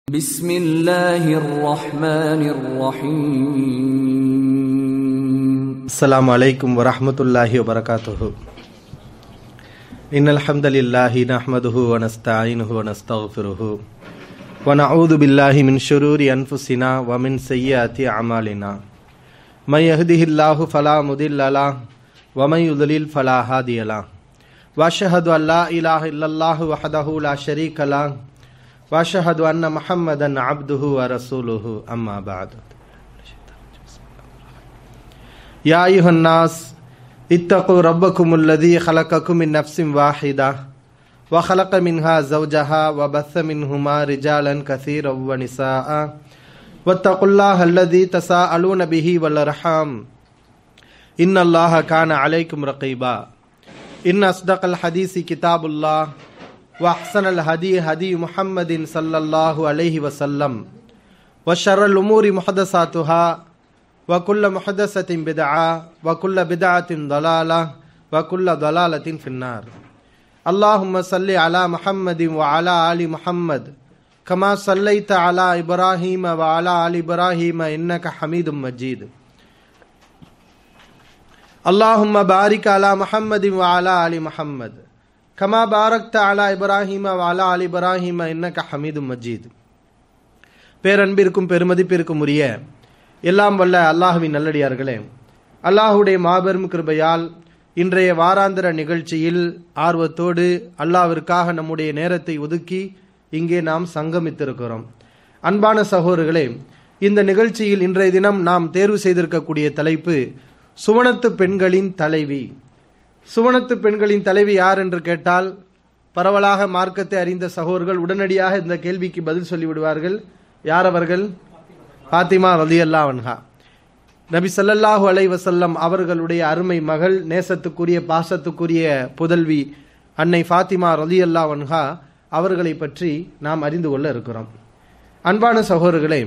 بسم الله الرحمن الرحيم السلام عليكم ورحمة الله وبركاته إن الحمد لله نحمده ونستعينه ونستغفره ونعوذ بالله من شرور أنفسنا ومن سيئات أعمالنا من يهده الله فلا مضل له ومن يضلل فلا هادي له وأشهد أن لا إله إلا الله وحده لا شريك له وأشهد أن محمدا عبده ورسوله أما بعد يا أيها الناس اتقوا ربكم الذي خلقكم من نفس واحدة وخلق منها زوجها وبث منهما رجالا كثيرا ونساء واتقوا الله الذي تساءلون به والأرحام إن الله كان عليكم رقيبا إن أصدق الحديث كتاب الله وأحسن الهدي هدي محمد صلى الله عليه وسلم وشر الأمور محدثاتها وكل محدثة بدعة وكل بدعة ضلالة وكل ضلالة في النار اللهم صل على محمد وعلى آل محمد كما صليت على إبراهيم وعلى آل إبراهيم إنك حميد مجيد اللهم بارك على محمد وعلى آل محمد كما باركت على إبراهيم وعلى آل إبراهيم إنك حميد مجيد பேரன்பிற்கும் பெருமதிப்பிற்கும் உரிய எல்லாம் வல்ல அல்லாஹுவின் நல்லடியார்களே அல்லாஹுடைய மாபெரும் கிருபையால் இன்றைய வாராந்திர நிகழ்ச்சியில் ஆர்வத்தோடு அல்லாவிற்காக நம்முடைய நேரத்தை ஒதுக்கி இங்கே நாம் சங்கமித்திருக்கிறோம் அன்பான சகோதரர்களே இந்த நிகழ்ச்சியில் இன்றைய தினம் நாம் தேர்வு செய்திருக்கக்கூடிய தலைப்பு சுவனத்து பெண்களின் தலைவி சுவனத்து பெண்களின் தலைவி யார் என்று கேட்டால் பரவலாக மார்க்கத்தை அறிந்த சகோதரர்கள் உடனடியாக இந்த கேள்விக்கு பதில் சொல்லிவிடுவார்கள் யார் அவர்கள் பாத்திமா ரலியல்லா வன்ஹா நபி ஸல்லல்லாஹு அலைஹி வஸல்லம் அவர்களுடைய அருமை மகள் நேசத்துக்குரிய பாசத்துக்குரிய புதல்வி அன்னை ஃபாத்திமா ரலியல்லா வன்ஹா அவர்களை பற்றி நாம் அறிந்து கொள்ள இருக்கிறோம் அன்பான சகோதரர்களே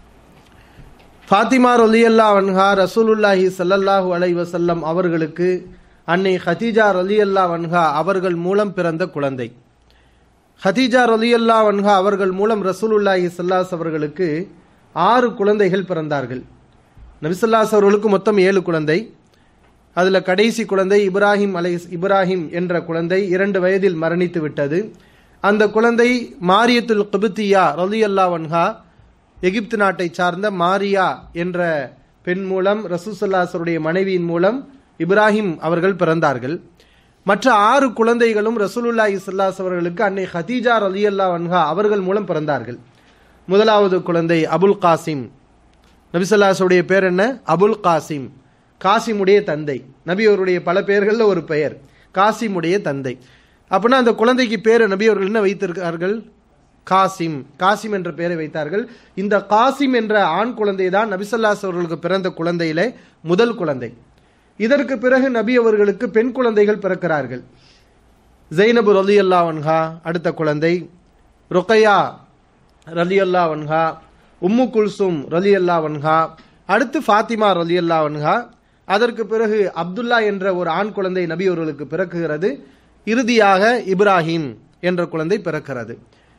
ஃபாத்திமா ரலியல்லா வன்ஹா ரசூலுல்லாஹி ஸல்லல்லாஹு அலைஹி வஸல்லம் அவர்களுக்கு அன்னை ஹதீஜா ரலியல்லா வன்ஹா அவர்கள் மூலம் பிறந்த குழந்தை ஹதீஜா ரலியல்லா வன்ஹா அவர்கள் மூலம் ரசூலுல்லாஹி ஸல்லல்லாஹு அவர்களுக்கு ஆறு குழந்தைகள் பிறந்தார்கள் நபிசல்லாஸ் அவர்களுக்கு மொத்தம் ஏழு குழந்தை அதில் கடைசி குழந்தை இப்ராஹிம் அலை இப்ராஹிம் என்ற குழந்தை இரண்டு வயதில் மரணித்து விட்டது அந்த குழந்தை மாரியத்துல் கபுத்தியா ரலி அல்லா வன்ஹா எகிப்து நாட்டை சார்ந்த மாரியா என்ற பெண் மூலம் ரசூசல்லாசருடைய மனைவியின் மூலம் இப்ராஹிம் அவர்கள் பிறந்தார்கள் மற்ற ஆறு குழந்தைகளும் ரசூலுல்லாஹி சல்லாஸ் அவர்களுக்கு அன்னை ஹதீஜா ரலி அல்லா வன்ஹா அவர்கள் மூலம் பிறந்தார்கள் முதலாவது குழந்தை அபுல் காசிம் நபிசல்லாசுடைய பேர் என்ன அபுல் காசிம் காசிமுடைய தந்தை நபி அவருடைய பல பெயர்களில் ஒரு பெயர் காசிமுடைய தந்தை அப்படின்னா அந்த குழந்தைக்கு பேர் நபி அவர்கள் என்ன வைத்திருக்கிறார்கள் காசிம் காசிம் என்ற பெயரை வைத்தார்கள் இந்த காசிம் என்ற ஆண் குழந்தை தான் நபிசல்லாஸ் அவர்களுக்கு பிறந்த குழந்தையிலே முதல் குழந்தை இதற்கு பிறகு நபி அவர்களுக்கு பெண் குழந்தைகள் பிறக்கிறார்கள் ஜெய்னபு ரலி அல்லா வன்ஹா அடுத்த குழந்தை ருக்கையா ரலி அல்லா வன்ஹா உம்மு குல்சும் ரலி அல்லா வன்ஹா அடுத்து ஃபாத்திமா ரலி அல்லா வன்ஹா அதற்கு பிறகு அப்துல்லா என்ற ஒரு ஆண் குழந்தை நபி அவர்களுக்கு பிறக்குகிறது இறுதியாக இப்ராஹிம் என்ற குழந்தை பிறக்கிறது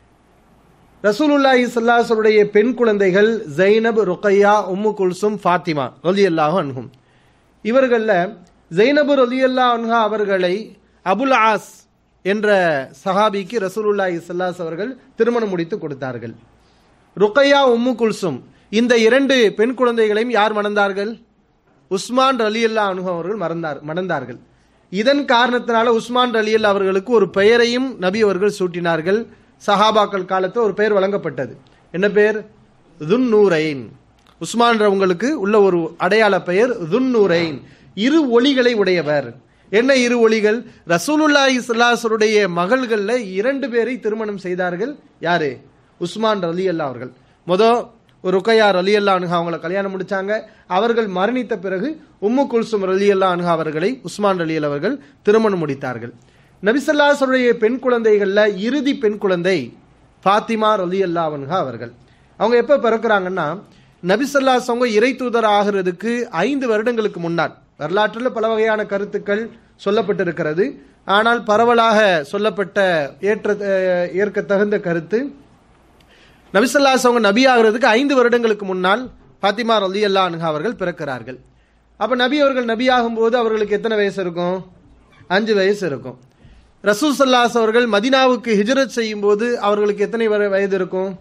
ரசூலுல்லாஹி சல்லாசருடைய பெண் குழந்தைகள் ஜைனப் ருக்கையா உம்மு குல்சும் ஃபாத்திமா ரலி அல்லாஹு அன்ஹும் இவர்களில் ஜைனபு ரலி அல்லா அன்ஹா அவர்களை அபுல் ஆஸ் என்ற சஹாபிக்கு ரசூலுல்லாஹி சல்லாஸ் அவர்கள் திருமணம் முடித்து கொடுத்தார்கள் ருக்கையா உம்மு குல்சும் இந்த இரண்டு பெண் குழந்தைகளையும் யார் மணந்தார்கள் உஸ்மான் ரலி அல்லா அனுகம் அவர்கள் மறந்தார் மணந்தார்கள் இதன் காரணத்தினால உஸ்மான் ரலி அல்லா அவர்களுக்கு ஒரு பெயரையும் நபி அவர்கள் சூட்டினார்கள் சஹாபாக்கள் காலத்தில் ஒரு பெயர் வழங்கப்பட்டது என்ன பெயர் துன்னூரைன் உஸ்மான் உங்களுக்கு உள்ள ஒரு அடையாள பெயர் துன்னூரைன் இரு ஒளிகளை உடையவர் என்ன இரு ஒளிகள் ரசூலுல்லாஹி சல்லாசருடைய மகள்கள்ல இரண்டு பேரை திருமணம் செய்தார்கள் யாரு உஸ்மான் ரலி அல்லா அவர்கள் மொத ருக்கையார் அலி அல்லா அனுகா அவங்களை கல்யாணம் முடிச்சாங்க அவர்கள் மரணித்த பிறகு உம்மு குல்சும் ரலி அல்லா அனுகா அவர்களை உஸ்மான் அலி அவர்கள் திருமணம் முடித்தார்கள் நபிசல்லாசருடைய பெண் குழந்தைகள்ல இறுதி பெண் குழந்தை ஃபாத்திமா ரலி அல்லா அனுகா அவர்கள் அவங்க எப்ப பிறக்கிறாங்கன்னா நபிசல்லாஸ் அவங்க இறை தூதர் ஆகிறதுக்கு ஐந்து வருடங்களுக்கு முன்னால் வரலாற்றில் பல வகையான கருத்துக்கள் சொல்லப்பட்டிருக்கிறது ஆனால் பரவலாக சொல்லப்பட்ட ஏற்ற ஏற்க தகுந்த கருத்து நபிசல்லாஸ் அவங்க நபி ஆகிறதுக்கு ஐந்து வருடங்களுக்கு முன்னால் ஃபாத்திமா ரலி அல்லா அவர்கள் பிறக்கிறார்கள் அப்ப நபி அவர்கள் நபி ஆகும்போது அவர்களுக்கு எத்தனை வயசு இருக்கும் அஞ்சு வயசு இருக்கும் ரசூல் சல்லாஸ் அவர்கள் மதினாவுக்கு ஹிஜ்ரத் செய்யும் போது அவர்களுக்கு எத்தனை வர- வயது இருக்கும்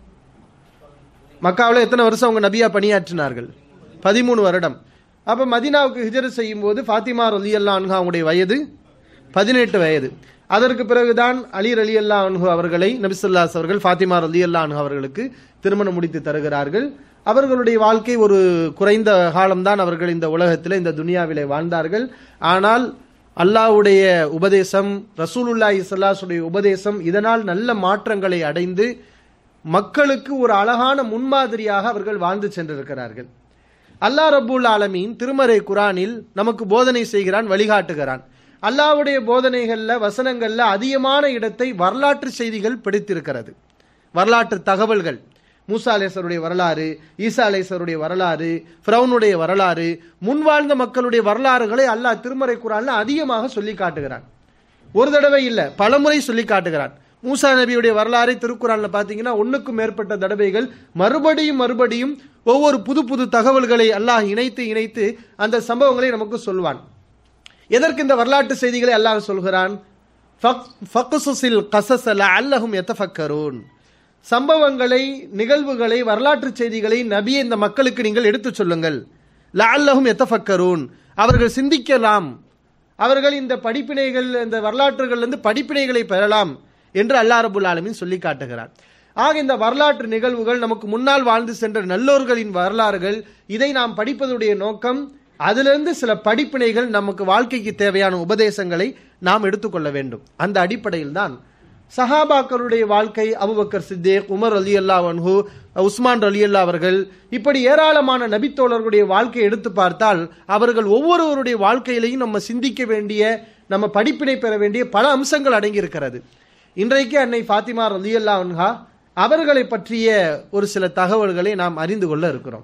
மக்காவில் எத்தனை வருஷம் அவங்க நபியா பணியாற்றினார்கள் பதிமூணு வருடம் அப்ப மதினாவுக்கு ஹிஜ்ரத் செய்யும் போது ஃபாத்திமா ரலி அல்லா அவங்களுடைய வயது பதினெட்டு வயது அதற்கு பிறகுதான் அலி அலி அல்லா அன்ஹு அவர்களை நபிசுல்லாஸ் அவர்கள் ஃபாத்திமா ரலி அல்லா அன்ஹு அவர்களுக்கு திருமணம் முடித்து தருகிறார்கள் அவர்களுடைய வாழ்க்கை ஒரு குறைந்த காலம்தான் அவர்கள் இந்த உலகத்தில் இந்த துனியாவிலே வாழ்ந்தார்கள் ஆனால் அல்லாஹ்வுடைய உபதேசம் ரசூலுல்லாஹி ஸல்லல்லாஹுடைய உபதேசம் இதனால் நல்ல மாற்றங்களை அடைந்து மக்களுக்கு ஒரு அழகான முன்மாதிரியாக அவர்கள் வாழ்ந்து சென்றிருக்கிறார்கள் அல்லாஹ் ரப்புல் ஆலமீன் திருமறை குரானில் நமக்கு போதனை செய்கிறான் வழிகாட்டுகிறான் அல்லாஹ்வுடைய போதனைகள்ல வசனங்கள்ல அதிகமான இடத்தை வரலாற்று செய்திகள் பிடித்திருக்கிறது வரலாற்று தகவல்கள் மூசா அலேசருடைய வரலாறு ஈசா அலேசருடைய வரலாறு ஃபிரௌனுடைய வரலாறு முன்வாழ்ந்த மக்களுடைய வரலாறுகளை அல்லாஹ் திருமறை குரான்ல அதிகமாக சொல்லி காட்டுகிறான் ஒரு தடவை இல்ல பலமுறை சொல்லி காட்டுகிறான் மூசா நபியுடைய வரலாறை திருக்குறான்ல பாத்தீங்கன்னா ஒண்ணுக்கும் மேற்பட்ட தடவைகள் மறுபடியும் மறுபடியும் ஒவ்வொரு புது புது தகவல்களை அல்லாஹ் இணைத்து இணைத்து அந்த சம்பவங்களை நமக்கு சொல்வான் எதற்கு இந்த வரலாற்று செய்திகளை அல்லாஹ் சொல்கிறான் ஃபக்- ஃபக்சுசில் கசஸ லஅல்லஹும் யதஃபக்கரூன் சம்பவங்களை நிகழ்வுகளை வரலாற்று செய்திகளை நபியே இந்த மக்களுக்கு நீங்கள் எடுத்துச் சொல்லுங்கள் லஅல்லஹும் யதஃபக்கரூன் அவர்கள் சிந்திக்கலாம் அவர்கள் இந்த படிப்பினைகள் இந்த வரலாற்றுகளிலிருந்து படிப்பினைகளை பெறலாம் என்று அல்லாஹ் ரபுல் ஆலமீன் சொல்லி காட்டுகிறார் ஆக இந்த வரலாற்று நிகழ்வுகள் நமக்கு முன்னால் வாழ்ந்து சென்ற நல்லோர்களின் வரலாறுகள் இதை நாம் படிப்பதுடைய நோக்கம் அதிலிருந்து சில படிப்பினைகள் நமக்கு வாழ்க்கைக்கு தேவையான உபதேசங்களை நாம் எடுத்துக்கொள்ள வேண்டும் அந்த அடிப்படையில் தான் சஹாபாக்களுடைய வாழ்க்கை அபுபக்கர் சித்தேக் உமர் அலி அல்லா அன்ஹு உஸ்மான் அலி அல்லா அவர்கள் இப்படி ஏராளமான நபித்தோழர்களுடைய வாழ்க்கையை எடுத்து பார்த்தால் அவர்கள் ஒவ்வொருவருடைய வாழ்க்கையிலையும் நம்ம சிந்திக்க வேண்டிய நம்ம படிப்பினை பெற வேண்டிய பல அம்சங்கள் அடங்கி இருக்கிறது இன்றைக்கு அன்னை ஃபாத்திமா ரலி அல்லா அன்ஹா அவர்களை பற்றிய ஒரு சில தகவல்களை நாம் அறிந்து கொள்ள இருக்கிறோம்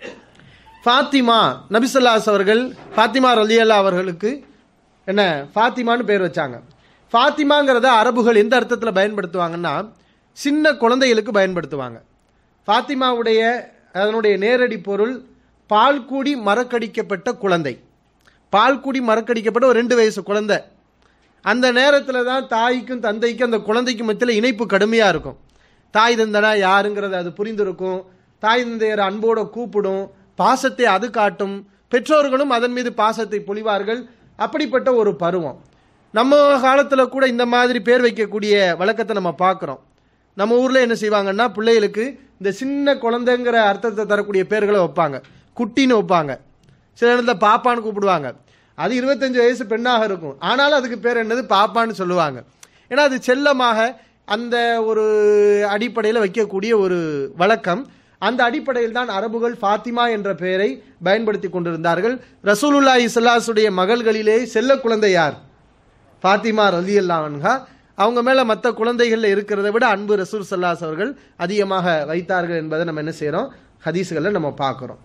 ஃபாத்திமா நபிசல்லாஸ் அவர்கள் ஃபாத்திமா ரலியல்லா அவர்களுக்கு என்ன ஃபாத்திமான்னு பேர் வச்சாங்க ஃபாத்திமாங்கிறத அரபுகள் எந்த அர்த்தத்தில் பயன்படுத்துவாங்கன்னா சின்ன குழந்தைகளுக்கு பயன்படுத்துவாங்க ஃபாத்திமாவுடைய அதனுடைய நேரடி பொருள் பால்குடி மறக்கடிக்கப்பட்ட குழந்தை பால்குடி மறக்கடிக்கப்பட்ட ஒரு ரெண்டு வயசு குழந்தை அந்த நேரத்தில் தான் தாய்க்கும் தந்தைக்கும் அந்த குழந்தைக்கும் மத்தியில் இணைப்பு கடுமையாக இருக்கும் தாய் தந்தனா யாருங்கிறது அது புரிந்திருக்கும் தாய் தந்தையர் அன்போட கூப்பிடும் பாசத்தை அது காட்டும் பெற்றோர்களும் அதன் மீது பாசத்தை பொழிவார்கள் அப்படிப்பட்ட ஒரு பருவம் நம்ம காலத்தில் கூட இந்த மாதிரி பேர் வைக்கக்கூடிய வழக்கத்தை நம்ம பார்க்குறோம் நம்ம ஊரில் என்ன செய்வாங்கன்னா பிள்ளைகளுக்கு இந்த சின்ன குழந்தைங்கிற அர்த்தத்தை தரக்கூடிய பேர்களை வைப்பாங்க குட்டின்னு வைப்பாங்க சில இடத்துல பாப்பான்னு கூப்பிடுவாங்க அது இருபத்தஞ்சு வயசு பெண்ணாக இருக்கும் ஆனாலும் அதுக்கு பேர் என்னது பாப்பான்னு சொல்லுவாங்க ஏன்னா அது செல்லமாக அந்த ஒரு அடிப்படையில் வைக்கக்கூடிய ஒரு வழக்கம் அந்த அடிப்படையில் தான் அரபுகள் ஃபாத்திமா என்ற பெயரை பயன்படுத்தி கொண்டிருந்தார்கள் ரசூலுல்லாஹி ஸல்லல்லாஹுடைய மகள்களிலே செல்ல குழந்தை யார் ஃபாத்திமா ரலியல்லாஹு அன்ஹா அவங்க மேல மற்ற குழந்தைகள்ல இருக்கிறத விட அன்பு ரசூல் சல்லாஸ் அவர்கள் அதிகமாக வைத்தார்கள் என்பதை நம்ம என்ன செய்றோம் ஹதீஸ்களை நம்ம பார்க்கிறோம்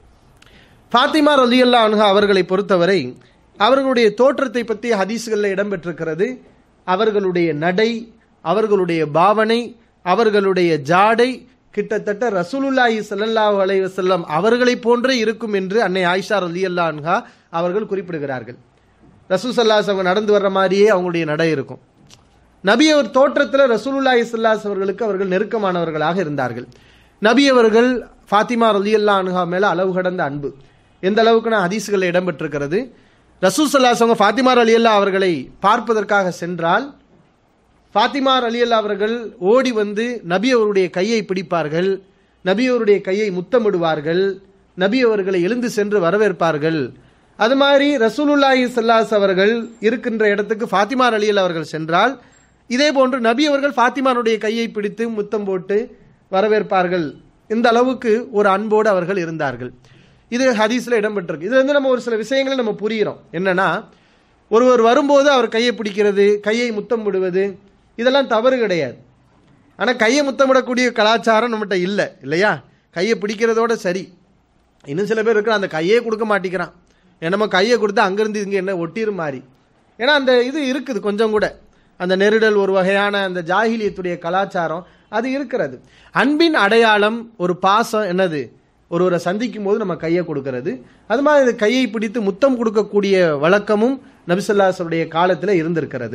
ஃபாத்திமா ரலியல்லா அன்ஹா அவர்களை பொறுத்தவரை அவர்களுடைய தோற்றத்தை பற்றி ஹதீஸ்களில் இடம்பெற்றிருக்கிறது அவர்களுடைய நடை அவர்களுடைய பாவனை அவர்களுடைய ஜாடை கிட்டத்தட்ட ரசூலுல்லாஹி ஸல்லல்லாஹு அலைஹி வஸல்லம் அவர்களை போன்றே இருக்கும் என்று அன்னை ஆயிஷா ரலியல்லா அன்ஹா அவர்கள் குறிப்பிடுகிறார்கள் ரசூல் சல்லாஸ் அவங்க நடந்து வர்ற மாதிரியே அவங்களுடைய நடை இருக்கும் நபி அவர் தோற்றத்தில் ரசூலுல்லாஹி ஸல்லல்லாஹு அவர்களுக்கு அவர்கள் நெருக்கமானவர்களாக இருந்தார்கள் நபி அவர்கள் ஃபாத்திமா ரலியல்லா அன்ஹா மேல அளவு கடந்த அன்பு எந்த அளவுக்கு நான் ஹதீஸ்களில் இடம்பெற்றிருக்கிறது ரசூல் சல்லாஸ் அவங்க ஃபாத்திமா ரலியல்லா அவர்களை பார்ப்பதற்காக சென்றால் ஃபாத்திமா ரலியல்லா அவர்கள் ஓடி வந்து நபி அவருடைய கையை பிடிப்பார்கள் நபி அவருடைய கையை முத்தமிடுவார்கள் நபி அவர்களை எழுந்து சென்று வரவேற்பார்கள் அது மாதிரி ரசூலுல்லாஹி ஸல்லல்லாஹு அவர்கள் இருக்கின்ற இடத்துக்கு ஃபாத்திமா ரலியல்லா அவர்கள் சென்றால் இதே போன்று நபி அவர்கள் ஃபாத்திமானுடைய கையை பிடித்து முத்தம் போட்டு வரவேற்பார்கள் இந்த அளவுக்கு ஒரு அன்போடு அவர்கள் இருந்தார்கள் இது ஹதீஸ்ல இடம்பெற்றிருக்கு இது வந்து நம்ம ஒரு சில விஷயங்களை நம்ம புரிகிறோம் என்னன்னா ஒருவர் வரும்போது அவர் கையை பிடிக்கிறது கையை முத்தம் விடுவது இதெல்லாம் தவறு கிடையாது ஆனால் கையை முத்தமிடக்கூடிய கலாச்சாரம் நம்மகிட்ட இல்லை இல்லையா கையை பிடிக்கிறதோட சரி இன்னும் சில பேர் இருக்கிற அந்த கையே கொடுக்க மாட்டேங்கிறான் நம்ம கையை கொடுத்து அங்கேருந்து இங்கே என்ன ஒட்டிரும் மாறி ஏன்னா அந்த இது இருக்குது கொஞ்சம் கூட அந்த நெருடல் ஒரு வகையான அந்த ஜாகிலியத்துடைய கலாச்சாரம் அது இருக்கிறது அன்பின் அடையாளம் ஒரு பாசம் என்னது ஒருவரை சந்திக்கும் போது நம்ம கையை கொடுக்கிறது அது மாதிரி இது கையை பிடித்து முத்தம் கொடுக்கக்கூடிய வழக்கமும் நபிசல்லாசருடைய காலத்தில் இருந்திருக்கிறது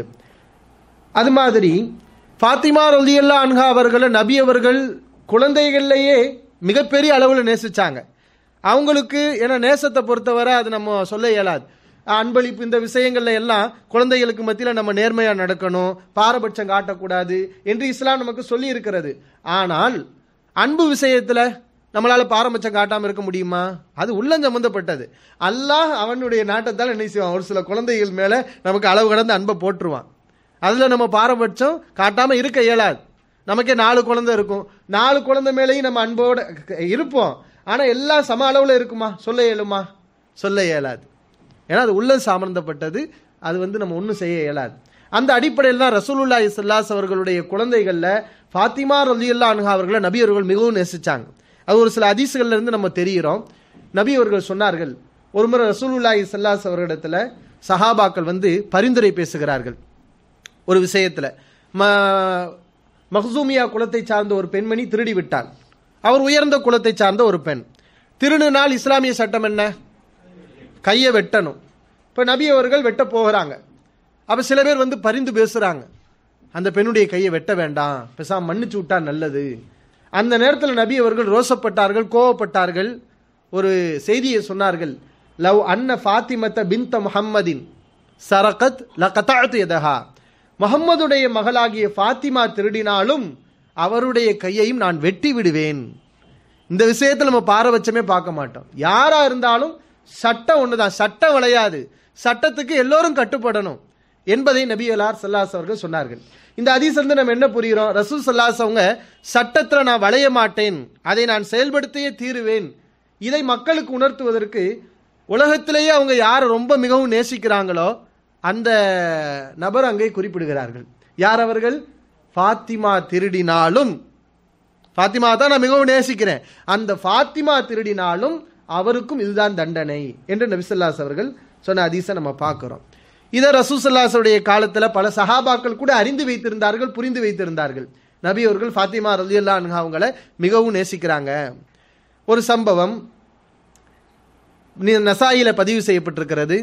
அது மாதிரி ஃபாத்திமா ரலியல்லா அன்ஹா அவர்களை நபி அவர்கள் குழந்தைகள்லேயே மிகப்பெரிய அளவில் நேசிச்சாங்க அவங்களுக்கு ஏன்னா நேசத்தை பொறுத்தவரை அது நம்ம சொல்ல இயலாது அன்பளிப்பு இந்த விஷயங்கள்ல எல்லாம் குழந்தைகளுக்கு மத்தியில் நம்ம நேர்மையாக நடக்கணும் பாரபட்சம் காட்டக்கூடாது என்று இஸ்லாம் நமக்கு சொல்லி இருக்கிறது ஆனால் அன்பு விஷயத்தில் நம்மளால பாரபட்சம் காட்டாமல் இருக்க முடியுமா அது உள்ளம் சம்பந்தப்பட்டது அல்லாஹ் அவனுடைய நாட்டத்தால் என்ன செய்வான் ஒரு சில குழந்தைகள் மேலே நமக்கு அளவு கடந்து அன்பை போட்டுருவான் அதில் நம்ம பாரபட்சம் காட்டாமல் இருக்க இயலாது நமக்கே நாலு குழந்தை இருக்கும் நாலு குழந்தை மேலேயும் நம்ம அன்போடு இருப்போம் ஆனால் எல்லாம் சம அளவில் இருக்குமா சொல்ல இயலுமா சொல்ல இயலாது ஏன்னா அது உள்ள சம்பந்தப்பட்டது அது வந்து நம்ம ஒன்றும் செய்ய இயலாது அந்த அடிப்படையில் தான் ரசூலுல்லாஹி ஸல்லல்லாஹு அவர்களுடைய குழந்தைகளில் ஃபாத்திமா ரலியல்லா அன்ஹா அவர்களை நபி அவர்கள் மிகவும் நேசிச்சாங்க அது ஒரு சில அதிசுகள்ல இருந்து நம்ம தெரிகிறோம் நபி அவர்கள் சொன்னார்கள் ஒரு முறை ரசூலுல்லாஹி ஸல்லல்லாஹு அவர்களிடத்துல சஹாபாக்கள் வந்து பரிந்துரை பேசுகிறார்கள் ஒரு விஷயத்துல ம மஹ்சூமியா குலத்தை சார்ந்த ஒரு பெண்மணி திருடி விட்டாள் அவர் உயர்ந்த குலத்தை சார்ந்த ஒரு பெண் திருநுனால் இஸ்லாமிய சட்டம் என்ன கையை வெட்டணும் இப்போ நபி அவர்கள் வெட்ட போகிறாங்க அப்போ சில பேர் வந்து பரிந்து பேசுகிறாங்க அந்த பெண்ணுடைய கையை வெட்ட வேண்டாம் பேசாம மன்னிச்சு விட்டா நல்லது அந்த நேரத்தில் நபி அவர்கள் ரோசப்பட்டார்கள் கோவப்பட்டார்கள் ஒரு செய்தியை சொன்னார்கள் லவ் அன்ன ஃபாத்திமத்த பின்த முஹம்மதின் சரகத் லகத்தாத்து எதஹா முகம்மதுடைய மகளாகிய ஃபாத்திமா திருடினாலும் அவருடைய கையையும் நான் வெட்டி விடுவேன் இந்த விஷயத்தில் நம்ம பாரபட்சமே பார்க்க மாட்டோம் யாரா இருந்தாலும் சட்டம் ஒண்ணுதான் சட்டம் விளையாது சட்டத்துக்கு எல்லோரும் கட்டுப்படணும் என்பதை நபியலார் சல்லாஸ் அவர்கள் சொன்னார்கள் இந்த அதிஸ் வந்து நம்ம என்ன புரிகிறோம் ரசூல் சல்லாஸ் அவங்க சட்டத்துல நான் வளைய மாட்டேன் அதை நான் செயல்படுத்தியே தீருவேன் இதை மக்களுக்கு உணர்த்துவதற்கு உலகத்திலேயே அவங்க யாரை ரொம்ப மிகவும் நேசிக்கிறாங்களோ அந்த நபர் அங்கே குறிப்பிடுகிறார்கள் யார் அவர்கள் ஃபாத்திமா திருடினாலும் ஃபாத்திமா தான் நான் மிகவும் நேசிக்கிறேன் அந்த ஃபாத்திமா திருடினாலும் அவருக்கும் இதுதான் தண்டனை என்று நபிசல்லாஸ் அவர்கள் சொன்ன அதீசை நம்ம பார்க்கிறோம் இதை ரசூசல்லாஸுடைய காலத்தில் பல சஹாபாக்கள் கூட அறிந்து வைத்திருந்தார்கள் புரிந்து வைத்திருந்தார்கள் நபி அவர்கள் ஃபாத்திமா ரலியல்லா அன்ஹா அவங்கள மிகவும் நேசிக்கிறாங்க ஒரு சம்பவம் நி- நசாயில பதிவு செய்யப்பட்டிருக்கிறது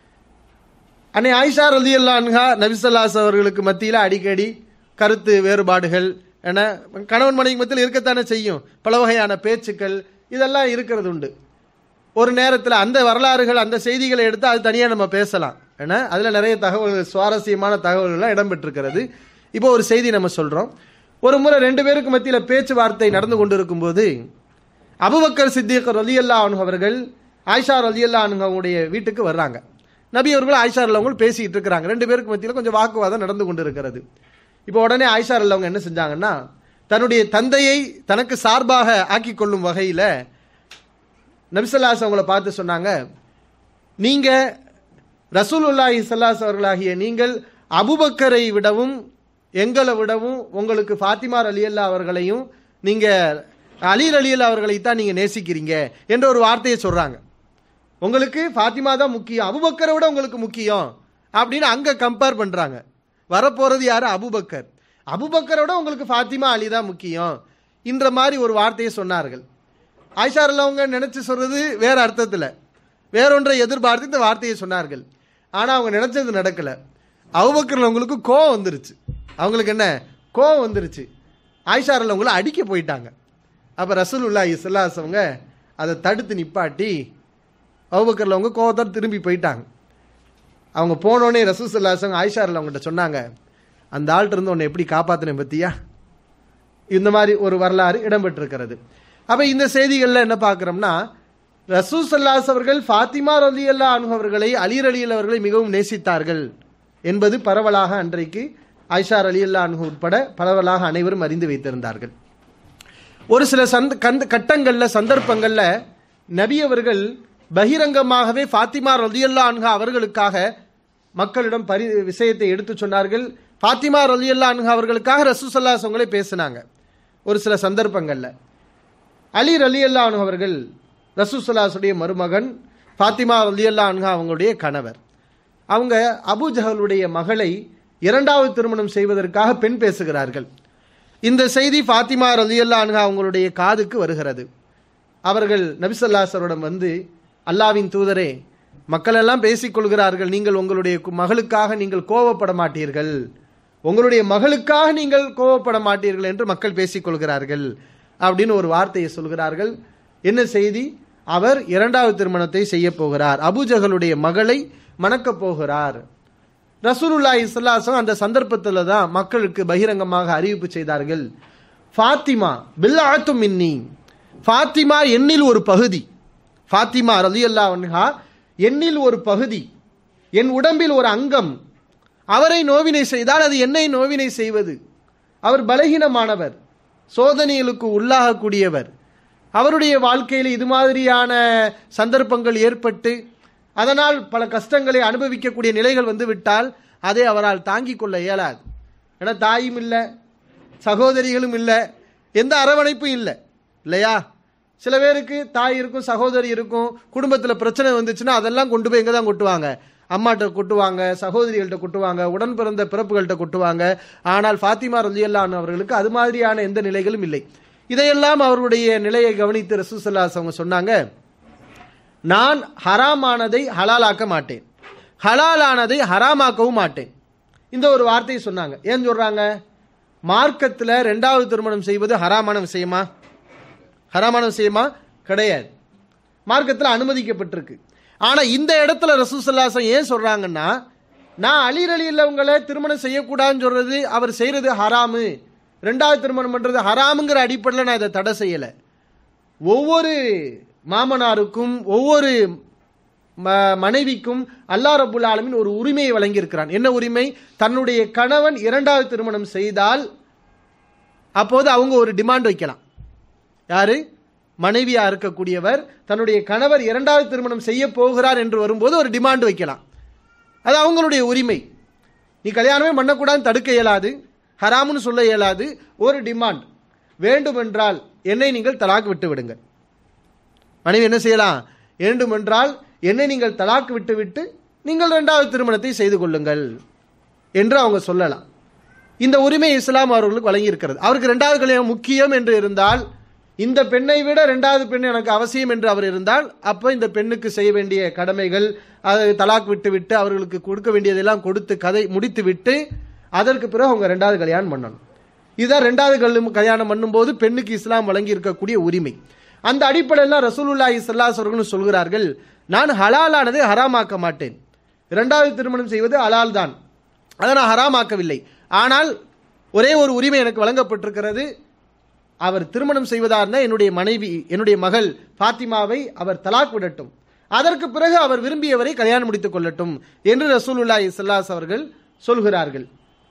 அன்னை ஆயிஷா ரலியல்லா அன்ஹா நபிசல்லாஸ் அவர்களுக்கு மத்தியில் அடிக்கடி கருத்து வேறுபாடுகள் என கணவன் மனைவி மத்தியில் இருக்கத்தானே செய்யும் பல வகையான பேச்சுக்கள் இதெல்லாம் இருக்கிறது உண்டு ஒரு நேரத்தில் அந்த வரலாறுகள் அந்த செய்திகளை எடுத்து அது தனியாக நம்ம பேசலாம் ஏன்னா அதில் நிறைய தகவல்கள் சுவாரஸ்யமான தகவல்கள்லாம் இடம்பெற்றிருக்கிறது இப்போ ஒரு செய்தி நம்ம சொல்கிறோம் ஒரு முறை ரெண்டு பேருக்கு மத்தியில் பேச்சுவார்த்தை நடந்து கொண்டிருக்கும் போது அபுபக்கர் சித்திக் ரலியல்லா அன்ஹு அவர்கள் ஆயிஷா ரலியல்லா அன்ஹு அவங்களுடைய வீட்டுக்கு வர்றாங்க நபி அவர்கள் ஆயிஷா அவங்க பேசிட்டு இருக்கிறாங்க ரெண்டு பேருக்கு மத்தியில் கொஞ்சம் வாக்குவாதம் நடந்து கொண்டு இருக்கிறது இப்போ உடனே ஆயிஷா அவங்க என்ன செஞ்சாங்கன்னா தன்னுடைய தந்தையை தனக்கு சார்பாக ஆக்கி கொள்ளும் வகையில் நபிசல்லாஸ் அவங்கள பார்த்து சொன்னாங்க நீங்க ரசூலுல்லாஹி ஸல்லல்லாஹு அவர்களாகிய நீங்கள் அபுபக்கரை விடவும் எங்களை விடவும் உங்களுக்கு ஃபாத்திமா அலியல்லா அவர்களையும் நீங்க அலி அலியல்லா அவர்களை தான் நீங்க நேசிக்கிறீங்க என்ற ஒரு வார்த்தையை சொல்றாங்க உங்களுக்கு ஃபாத்திமா தான் முக்கியம் அபுபக்கரை விட உங்களுக்கு முக்கியம் அப்படின்னு அங்க கம்பேர் பண்றாங்க வரப்போறது யாரு அபுபக்கர் அபுபக்கரை விட உங்களுக்கு ஃபாத்திமா அலி தான் முக்கியம் என்ற மாதிரி ஒரு வார்த்தையை சொன்னார்கள் ஆயிஷா அவங்க நினைச்சு சொல்றது வேற அர்த்தத்தில் வேறொன்றை எதிர்பார்த்து இந்த வார்த்தையை சொன்னார்கள் ஆனா அவங்க நினைச்சது நடக்கல அவுபக்கர்ல அவங்களுக்கு கோவம் வந்துருச்சு அவங்களுக்கு என்ன கோவம் வந்துருச்சு ஆயிஷா அவங்களை அடிக்க போயிட்டாங்க அப்ப ரசூலுல்லாஹி ஸல்லல்லாஹு அவங்க அதை தடுத்து நிப்பாட்டி அவுபக்கர்ல அவங்க கோவத்தோட திரும்பி போயிட்டாங்க அவங்க போனோடனே ரசூல் சல்லாசங்க ஆயிஷா அவங்ககிட்ட சொன்னாங்க அந்த ஆள்கிட்ட இருந்து உன்னை எப்படி காப்பாத்தினேன் பத்தியா இந்த மாதிரி ஒரு வரலாறு இடம்பெற்றிருக்கிறது அப்ப இந்த செய்திகள்ல என்ன பார்க்கிறோம்னா ரசூல் சல்லாஸ் அவர்கள் ஃபாத்திமா ரலி அல்லா அவர்களை அலீர் அலி அவர்களை மிகவும் நேசித்தார்கள் என்பது பரவலாக அன்றைக்கு ஆயிஷா அலி அல்லா அன்ஹு உட்பட பரவலாக அனைவரும் அறிந்து வைத்திருந்தார்கள் ஒரு சில சந்த கந்த கட்டங்கள்ல சந்தர்ப்பங்கள்ல நபி அவர்கள் பகிரங்கமாகவே ஃபாத்திமா ரலியல்லா அன்ஹா அவர்களுக்காக மக்களிடம் பரி விஷயத்தை எடுத்து சொன்னார்கள் ஃபாத்திமா ரலியல்லா அன்ஹா அவர்களுக்காக ரசூசல்லா அவங்களே பேசினாங்க ஒரு சில சந்தர்ப்பங்கள்ல அலி ரலியல்லா அன்ஹு அவர்கள் ரசூசல்லாசுடைய மருமகன் ஃபாத்திமா ரலியல்லா அன்ஹா அவங்களுடைய கணவர் அவங்க அபு ஜஹலுடைய மகளை இரண்டாவது திருமணம் செய்வதற்காக பெண் பேசுகிறார்கள் இந்த செய்தி ஃபாத்திமா ரலியல்லா அன்ஹா அவங்களுடைய காதுக்கு வருகிறது அவர்கள் நபிசல்லாசரிடம் வந்து அல்லாவின் தூதரே மக்கள் எல்லாம் பேசிக் கொள்கிறார்கள் நீங்கள் உங்களுடைய கு- மகளுக்காக நீங்கள் கோவப்பட மாட்டீர்கள் உங்களுடைய மகளுக்காக நீங்கள் கோவப்பட மாட்டீர்கள் என்று மக்கள் பேசிக் கொள்கிறார்கள் அப்படின்னு ஒரு வார்த்தையை சொல்கிறார்கள் என்ன செய்தி அவர் இரண்டாவது திருமணத்தை செய்ய போகிறார் அபூஜகளுடைய மகளை மணக்கப் போகிறார் ரசூலுல்லாஹி ஸல்லல்லாஹு அந்த சந்தர்ப்பத்தில் தான் மக்களுக்கு பகிரங்கமாக அறிவிப்பு செய்தார்கள் ஃபாத்திமா பில்லாத்தும் மின்னி ஃபாத்திமா எண்ணில் ஒரு பகுதி ஃபாத்திமா ரலியல்லாஹு அன்ஹா எண்ணில் ஒரு பகுதி என் உடம்பில் ஒரு அங்கம் அவரை நோவினை செய்தால் அது என்னை நோவினை செய்வது அவர் பலகீனமானவர் சோதனைகளுக்கு உள்ளாகக்கூடியவர் அவருடைய ஏற்பட்டு இது மாதிரியான சந்தர்ப்பங்கள் ஏற்பட்டு அதனால் பல கஷ்டங்களை அனுபவிக்கக்கூடிய நிலைகள் வந்து விட்டால் அதை அவரால் தாங்கிக் கொள்ள இயலாது ஏன்னா தாயும் இல்லை சகோதரிகளும் இல்லை எந்த அரவணைப்பும் இல்லை இல்லையா சில பேருக்கு தாய் இருக்கும் சகோதரி இருக்கும் குடும்பத்தில் பிரச்சனை வந்துச்சுன்னா அதெல்லாம் கொண்டு போய் எங்கே தான் கொட்டுவாங்க அம்மாட்ட கொட்டுவாங்க சகோதரிகள்கிட்ட கொட்டுவாங்க உடன் பிறந்த பிறப்புகள்கிட்ட கொட்டுவாங்க ஆனால் ஃபாத்திமா ரலியல்லான் அவர்களுக்கு அது மாதிரியான எந்த நிலைகளும் இல்லை இதையெல்லாம் அவருடைய நிலையை கவனித்து ரசூசல்லாஸ் அவங்க சொன்னாங்க நான் ஹராமானதை ஹலாலாக்க மாட்டேன் ஹலாலானதை ஹராமாக்கவும் மாட்டேன் இந்த ஒரு வார்த்தையை சொன்னாங்க ஏன் சொல்றாங்க மார்க்கத்தில் ரெண்டாவது திருமணம் செய்வது ஹராமான விஷயமா ஹராமான விஷயமா கிடையாது மார்க்கத்தில் அனுமதிக்கப்பட்டிருக்கு ஆனா இந்த இடத்துல ரசூசல்லாசம் ஏன் சொல்றாங்கன்னா நான் அலீர் அலி உங்களை திருமணம் செய்யக்கூடாதுன்னு சொல்றது அவர் செய்யறது ஹராமு ரெண்டாவது திருமணம் பண்றது ஹராமுங்கிற அடிப்படையில் நான் இதை தடை செய்யலை ஒவ்வொரு மாமனாருக்கும் ஒவ்வொரு ம- மனைவிக்கும் அல்லாஹ் ரபுல் ஆலமீன் ஒரு உரிமையை வழங்கியிருக்கிறான் என்ன உரிமை தன்னுடைய கணவன் இரண்டாவது திருமணம் செய்தால் அப்போது அவங்க ஒரு டிமாண்ட் வைக்கலாம் யாரு மனைவியா இருக்கக்கூடியவர் தன்னுடைய கணவர் இரண்டாவது திருமணம் செய்ய போகிறார் என்று வரும்போது ஒரு டிமாண்ட் வைக்கலாம் அது அவங்களுடைய உரிமை நீ கல்யாணமே பண்ணக்கூடாதுன்னு தடுக்க இயலாது ஹராம்னு சொல்ல இயலாது ஒரு டிமாண்ட் வேண்டுமென்றால் என்னை நீங்கள் தலாக் விட்டு விடுங்கள் மனைவி என்ன செய்யலாம் வேண்டுமென்றால் என்னை நீங்கள் தலாக் விட்டு விட்டு நீங்கள் இரண்டாவது திருமணத்தை செய்து கொள்ளுங்கள் என்று அவங்க சொல்லலாம் இந்த உரிமை இஸ்லாம் அவர்களுக்கு வழங்கியிருக்கிறது அவருக்கு இரண்டாவது கல்யாணம் முக்கியம் என்று இருந்தால் இந்த பெண்ணை விட இரண்டாவது பெண் எனக்கு அவசியம் என்று அவர் இருந்தால் அப்போ இந்த பெண்ணுக்கு செய்ய வேண்டிய கடமைகள் அதை தலாக் விட்டு விட்டு அவர்களுக்கு கொடுக்க வேண்டியதெல்லாம் கொடுத்து கதை முடித்து விட்டு அதற்கு பிறகு அவங்க ரெண்டாவது கல்யாணம் பண்ணணும் இதுதான் ரெண்டாவது கல் கல்யாணம் பண்ணும்போது பெண்ணுக்கு இஸ்லாம் வழங்கி இருக்கக்கூடிய உரிமை அந்த அடிப்படையில் ரசூலுல்லாஹி ஸல்லல்லாஹு அலைஹி வஸல்லம் சொல்கிறார்கள் நான் ஹலாலானதை ஹராமாக்க மாட்டேன் இரண்டாவது திருமணம் செய்வது ஹலால் தான் அதை நான் ஹராமாக்கவில்லை ஆனால் ஒரே ஒரு உரிமை எனக்கு வழங்கப்பட்டிருக்கிறது அவர் திருமணம் செய்வதா இருந்தால் என்னுடைய மனைவி என்னுடைய மகள் ஃபாத்திமாவை அவர் தலாக் விடட்டும் அதற்கு பிறகு அவர் விரும்பியவரை கல்யாணம் முடித்துக் கொள்ளட்டும் என்று ரசூலுல்லாஹி ஸல்லல்லாஹு அவர்கள் சொல்கிறார்கள்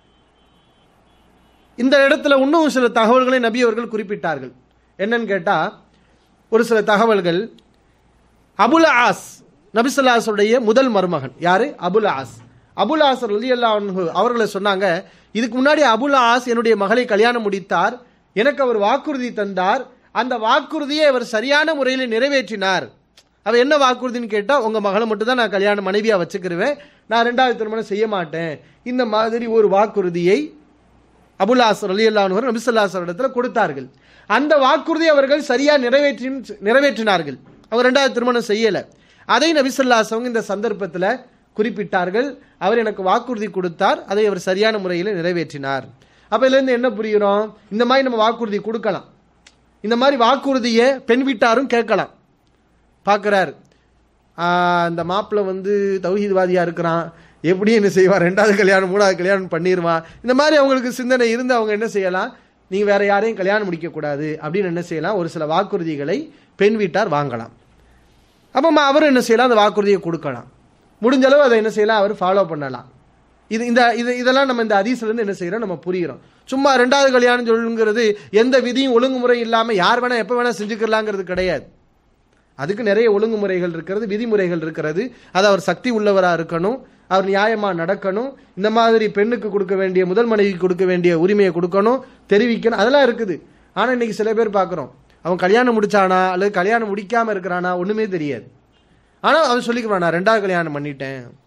இந்த இடத்துல இன்னும் சில தகவல்களை நபி அவர்கள் குறிப்பிட்டார்கள் என்னன்னு கேட்டா ஒரு சில தகவல்கள் அபுல் ஆஸ் நபிசல்லாசுடைய முதல் மருமகன் யாரு அபுல் ஆஸ் அபுல் ஆஸ் ரலியல்லாஹு அன்ஹு அவர்களை சொன்னாங்க இதுக்கு முன்னாடி அபுல் ஆஸ் என்னுடைய மகளை கல்யாணம் முடித்தார் எனக்கு அவர் வாக்குறுதி தந்தார் அந்த வாக்குறுதியை அவர் சரியான முறையில் நிறைவேற்றினார் அவ என்ன வாக்குறுதின்னு கேட்டா உங்க மகளை மட்டும் தான் நான் கல்யாணம் மனைவியா வச்சுக்கிருவேன் நான் ரெண்டாவது திருமணம் செய்ய மாட்டேன் இந்த மாதிரி ஒரு வாக்குறுதியை அபுல்லாஸ் அலி அல்லாஹர் நபிசல்லாசர் இடத்துல கொடுத்தார்கள் அந்த வாக்குறுதி அவர்கள் சரியா நிறைவேற்றி நிறைவேற்றினார்கள் அவர் ரெண்டாவது திருமணம் செய்யல அதை நபிசல்லாஸ் அவங்க இந்த சந்தர்ப்பத்தில் குறிப்பிட்டார்கள் அவர் எனக்கு வாக்குறுதி கொடுத்தார் அதை அவர் சரியான முறையில் நிறைவேற்றினார் அப்ப இதுல இருந்து என்ன புரிகிறோம் இந்த மாதிரி நம்ம வாக்குறுதி கொடுக்கலாம் இந்த மாதிரி வாக்குறுதியை பெண் வீட்டாரும் கேட்கலாம் பார்க்குறார் அந்த மாப்பிள்ளை வந்து தௌஹீத்வாதியாக இருக்கிறான் எப்படி என்ன செய்வான் ரெண்டாவது கல்யாணம் மூணாவது கல்யாணம் பண்ணிடுவான் இந்த மாதிரி அவங்களுக்கு சிந்தனை இருந்து அவங்க என்ன செய்யலாம் நீங்கள் வேற யாரையும் கல்யாணம் முடிக்கக்கூடாது அப்படின்னு என்ன செய்யலாம் ஒரு சில வாக்குறுதிகளை பெண் வீட்டார் வாங்கலாம் அப்போ அவர் என்ன செய்யலாம் அந்த வாக்குறுதியை கொடுக்கலாம் முடிஞ்ச அளவு அதை என்ன செய்யலாம் அவர் ஃபாலோ பண்ணலாம் இது இந்த இது இதெல்லாம் நம்ம இந்த அதிசிலேருந்து என்ன செய்கிறோம் நம்ம புரிகிறோம் சும்மா ரெண்டாவது கல்யாணம் சொல்லுங்கிறது எந்த விதியும் ஒழுங்குமுறை இல்லாமல் யார் வேணால் எப்போ வேணால் செஞ்சுக்கலாங்கிறது கிடையாது அதுக்கு நிறைய ஒழுங்குமுறைகள் இருக்கிறது விதிமுறைகள் இருக்கிறது அது அவர் சக்தி உள்ளவராக இருக்கணும் அவர் நியாயமாக நடக்கணும் இந்த மாதிரி பெண்ணுக்கு கொடுக்க வேண்டிய முதல் மனைவிக்கு கொடுக்க வேண்டிய உரிமையை கொடுக்கணும் தெரிவிக்கணும் அதெல்லாம் இருக்குது ஆனால் இன்னைக்கு சில பேர் பார்க்குறோம் அவன் கல்யாணம் முடிச்சானா அல்லது கல்யாணம் முடிக்காமல் இருக்கிறானா ஒன்றுமே தெரியாது ஆனால் அவன் சொல்லிக்குவான் நான் ரெண்டாவது கல்யாணம் பண்ணிட்டேன்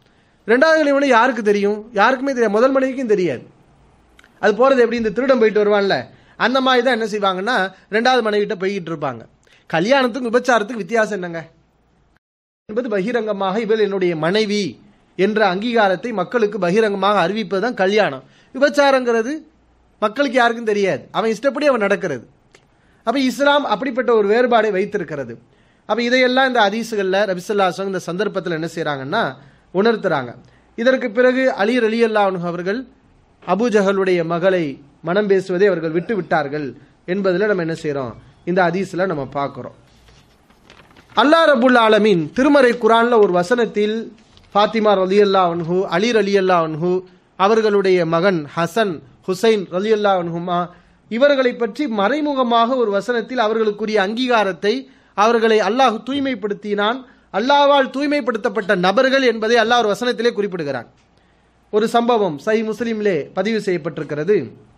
ரெண்டாவது கல்யாணம் யாருக்கு தெரியும் யாருக்குமே தெரியாது முதல் மனைவிக்கும் தெரியாது அது போறது எப்படி இந்த திருடன் போயிட்டு வருவான்ல அந்த மாதிரி தான் என்ன செய்வாங்கன்னா ரெண்டாவது மனைவிட்ட போய்கிட்டு இருப்பாங்க கல்யாணத்துக்கும் விபச்சாரத்துக்கும் வித்தியாசம் என்னங்க என்பது பகிரங்கமாக இவள் என்னுடைய மனைவி என்ற அங்கீகாரத்தை மக்களுக்கு பகிரங்கமாக அறிவிப்பது தான் கல்யாணம் விபச்சாரங்கிறது மக்களுக்கு யாருக்கும் தெரியாது அவன் இஷ்டப்படி அவன் நடக்கிறது அப்ப இஸ்லாம் அப்படிப்பட்ட ஒரு வேறுபாடை வைத்திருக்கிறது அப்ப இதையெல்லாம் இந்த ஹதீசுகள்ல ரபிசுல்லாசம் இந்த சந்தர்ப்பத்தில் என்ன செய்றாங்கன்னா உணர்த்துறாங்க இதற்கு பிறகு அலி அலி அல்லாஹ் அவர்கள் அபூஜஹலுடைய மகளை மனம் பேசுவதை அவர்கள் விட்டு விட்டார்கள் என்பதில் நம்ம என்ன செய்றோம் இந்த ஹதீஸ்ல நம்ம பார்க்கிறோம் அல்லாஹ் ரபுல் ஆலமீன் திருமறை குரான்ல ஒரு வசனத்தில் ஃபாத்திமா ரலியல்லா அன்ஹு அலி ரலியல்லா அன்ஹு அவர்களுடைய மகன் ஹசன் ஹுசைன் ரலியல்லா அன்ஹுமா இவர்களை பற்றி மறைமுகமாக ஒரு வசனத்தில் அவர்களுக்குரிய அங்கீகாரத்தை அவர்களை அல்லாஹ் தூய்மைப்படுத்தினான் அல்லாஹ்வால் தூய்மைப்படுத்தப்பட்ட நபர்கள் என்பதை அல்லாஹ் ஒரு வசனத்திலே குறிப்பிடுகிறான் ஒரு சம்பவம் சை முஸ்லிம்லே பதிவு செய்யப்பட்டிருக்கிறது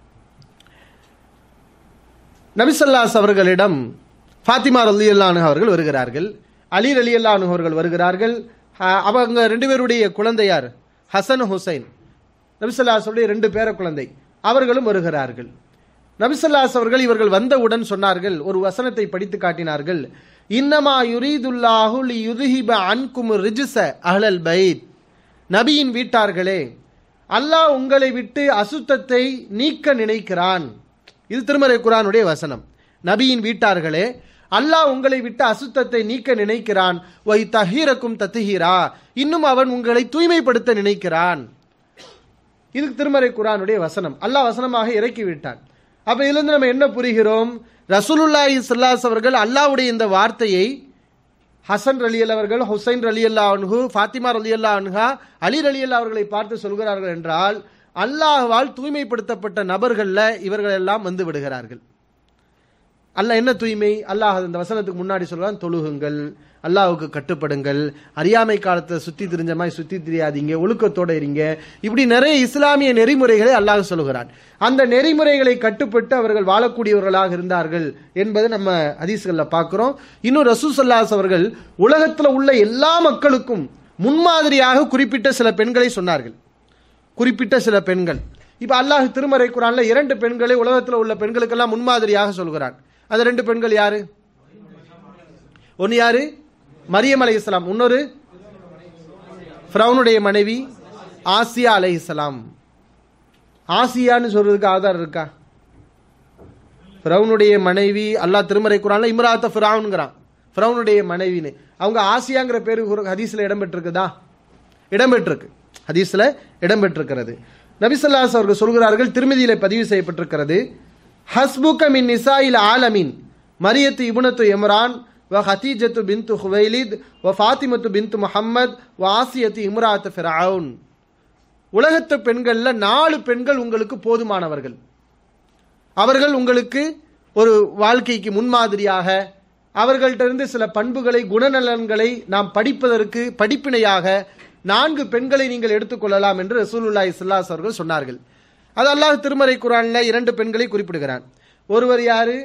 நபிசல்லாஸ் அவர்களிடம் ஃபாத்திமா ரலி அல்லானு அவர்கள் வருகிறார்கள் அலி அலி அல்லானு அவர்கள் வருகிறார்கள் அஹ், அவங்க ரெண்டு பேருடைய குழந்தையார் ஹசன் ஹுசைன் நபிசல்லாஸுடைய ரெண்டு பேர குழந்தை அவர்களும் வருகிறார்கள் நபிசல்லாஸ் அவர்கள் இவர்கள் வந்தவுடன் சொன்னார்கள் ஒரு வசனத்தை படித்து காட்டினார்கள் இன்னமா யுரீதுல்லாஹு லி யுதுஹிப அன்கும் ரிஜிச அஹ்லல் பைத் நபியின் வீட்டார்களே அல்லாஹ் உங்களை விட்டு அசுத்தத்தை நீக்க நினைக்கிறான் இது திருமறை குரானுடைய வசனம் நபியின் வீட்டார்களே அல்லாஹ் உங்களை விட்டு அசுத்தத்தை நீக்க நினைக்கிறான் வை தஹீரக்கும் தத்துஹீரா இன்னும் அவன் உங்களை தூய்மைப்படுத்த நினைக்கிறான் இது திருமறை குரானுடைய வசனம் அல்லாஹ் வசனமாக இறக்கி விட்டான் அப்ப இதுல இருந்து நம்ம என்ன புரிகிறோம் ரசூலுல்லாஹி ஸல்லல்லாஹு அவர்கள் அல்லாஹ்வுடைய இந்த வார்த்தையை ஹசன் ரலியல் அவர்கள் ஹுசைன் ரலியல்லா அன்ஹு ஃபாத்திமா ரலியல்லா அன்ஹா அலி ரலியல்லா அவர்களை பார்த்து சொல்கிறார்கள் என்றால் அல்லாஹ்வால் தூய்மைப்படுத்தப்பட்ட நபர்கள்ல இவர்கள் எல்லாம் வந்து விடுகிறார்கள் அல்லாஹ் என்ன தூய்மை அல்லாஹ் இந்த வசனத்துக்கு முன்னாடி சொல்றான் தொழுகுங்கள் அல்லாஹ்வுக்கு கட்டுப்படுங்கள் அறியாமை காலத்தை சுத்தி திரிஞ்ச மாதிரி சுத்தி தெரியாதீங்க ஒழுக்கத்தோட இருங்க இப்படி நிறைய இஸ்லாமிய நெறிமுறைகளை அல்லாஹ் சொல்கிறான் அந்த நெறிமுறைகளை கட்டுப்பட்டு அவர்கள் வாழக்கூடியவர்களாக இருந்தார்கள் என்பதை நம்ம ஹதீஸ்களில் பார்க்கிறோம் இன்னும் ரசூசல்லாஸ் அவர்கள் உலகத்தில் உள்ள எல்லா மக்களுக்கும் முன்மாதிரியாக குறிப்பிட்ட சில பெண்களை சொன்னார்கள் குறிப்பிட்ட சில பெண்கள் இப்ப அல்லாஹ் திருமறை குரான்ல இரண்டு பெண்களை உலகத்தில் உள்ள பெண்களுக்கெல்லாம் முன்மாதிரியாக சொல்கிறான் அந்த ரெண்டு பெண்கள் யாரு ஒன்னு யாரு மரியம் அலை இஸ்லாம் இன்னொரு ஃபிரௌனுடைய மனைவி ஆசியா அலை இஸ்லாம் ஆசியான்னு சொல்றதுக்கு ஆதாரம் இருக்கா ஃபிரௌனுடைய மனைவி அல்லாஹ் திருமறை குரான்ல இம்ராத்த ஃபிரௌனுங்கிறான் ஃபிரௌனுடைய மனைவின்னு அவங்க ஆசியாங்கிற பேரு ஒரு ஹதீஸ்ல இடம்பெற்றிருக்குதா இடம்பெற்றிருக்கு ஹதீஸ்ல இடம்பெற்றிருக்கிறது நபிசல்லாஸ் அவர்கள் சொல்கிறார்கள் திருமதியில பதிவு செய்யப்பட்டிருக்கிறது ஹஸ்புக மின் நிசாயில் ஆலமின் மரியத்து இபுனத்து இம்ரான் வ ஹதீஜத்து பின்து ஹுவைலித் வ ஃபாத்திமத்து பின்து முஹம்மத் வ ஆசியத்து இம்ராத் ஃபிரவுன் உலகத்து பெண்கள்ல நாலு பெண்கள் உங்களுக்கு போதுமானவர்கள் அவர்கள் உங்களுக்கு ஒரு வாழ்க்கைக்கு முன்மாதிரியாக அவர்கள்ட்ட இருந்து சில பண்புகளை குணநலன்களை நாம் படிப்பதற்கு படிப்பினையாக நான்கு பெண்களை நீங்கள் எடுத்துக்கொள்ளலாம் என்று ரசூலுல்லாஹி ஸல்லல்லாஹு அவர்கள் சொன்னார்கள் அது அல்லாஹ் திருமறை குரான்ல இரண்டு பெண்களை குறிப்பிடுகிறான் ஒருவர் யாரு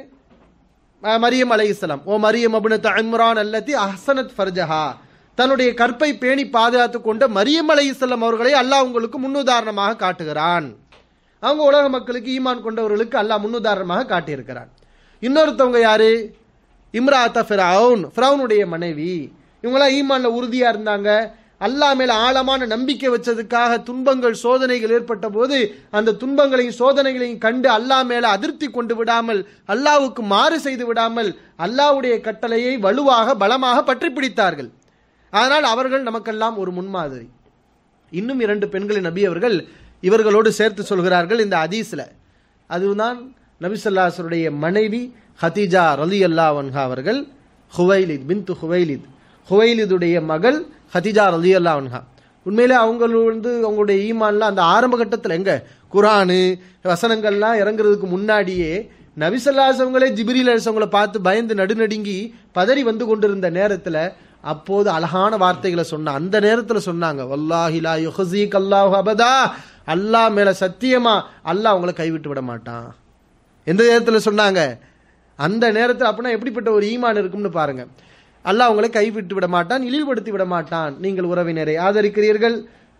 அஹ், மரியம் அலைஹிஸ்ஸலாம் ஓ மரியம் அபுனத் இம்ரான் அல்லத்தி அஹ்சனத் ஃபர்ஜஹா தன்னுடைய கற்பை பேணி பாதுகாத்து கொண்ட மரியம் அலைஹிஸ்ஸலாம் அவர்களை அல்லாஹ் உங்களுக்கு முன்னுதாரணமாக காட்டுகிறான் அவங்க உலக மக்களுக்கு ஈமான் கொண்டவர்களுக்கு அல்லாஹ் முன்னுதாரணமாக காட்டியிருக்கிறான் இன்னொருத்தவங்க யாரு இம்ராத்த ஃபிரவுன் ஃபிரவுனுடைய மனைவி இவங்களாம் ஈமான்ல உறுதியா இருந்தாங்க அல்லாஹ் மேல ஆழமான நம்பிக்கை வச்சதுக்காக துன்பங்கள் சோதனைகள் ஏற்பட்ட போது அந்த துன்பங்களையும் சோதனைகளையும் கண்டு அல்லாஹ் மேல அதிருப்தி கொண்டு விடாமல் அல்லாஹ்வுக்கு மாறு செய்து விடாமல் அல்லாஹ்வுடைய கட்டளையை வலுவாக பலமாக பற்றி பிடித்தார்கள் அதனால் அவர்கள் நமக்கெல்லாம் ஒரு முன்மாதிரி இன்னும் இரண்டு பெண்களின் நபி அவர்கள் இவர்களோடு சேர்த்து சொல்கிறார்கள் இந்த ஹதீஸ்ல அதுதான் நபி ஸல்லல்லாஹுடைய மனைவி ஹதீஜா ரலி அல்லா வன்ஹா அவர்கள் ஹுவைலித் பின்து ஹுவைலித் ஹுவைலிதுடைய மகள் ஹதீஜா ரலி அல்லா வன்ஹா உண்மையிலே அவங்க வந்து அவங்களுடைய ஈமான்லாம் அந்த ஆரம்ப கட்டத்தில் எங்க குரானு வசனங்கள்லாம் இறங்குறதுக்கு முன்னாடியே நபிசல்லாசவங்களே ஜிபிரில் அலிசவங்களை பார்த்து பயந்து நடுநடுங்கி பதறி வந்து கொண்டிருந்த நேரத்துல அப்போது அழகான வார்த்தைகளை சொன்ன அந்த நேரத்துல சொன்னாங்க வல்லாஹிலா யுஹசீக் அல்லாஹ் அபதா அல்லாஹ் மேல சத்தியமா அல்லாஹ் அவங்கள கைவிட்டு விட மாட்டான் எந்த நேரத்துல சொன்னாங்க அந்த நேரத்தில் அப்படின்னா எப்படிப்பட்ட ஒரு ஈமான் இருக்கும்னு பாருங்க அல்லாஹ் உங்களை கைவிட்டு விட மாட்டான் இழிவுபடுத்தி விட மாட்டான் நீங்கள் உறவினரை ஆதரிக்கிறீர்கள்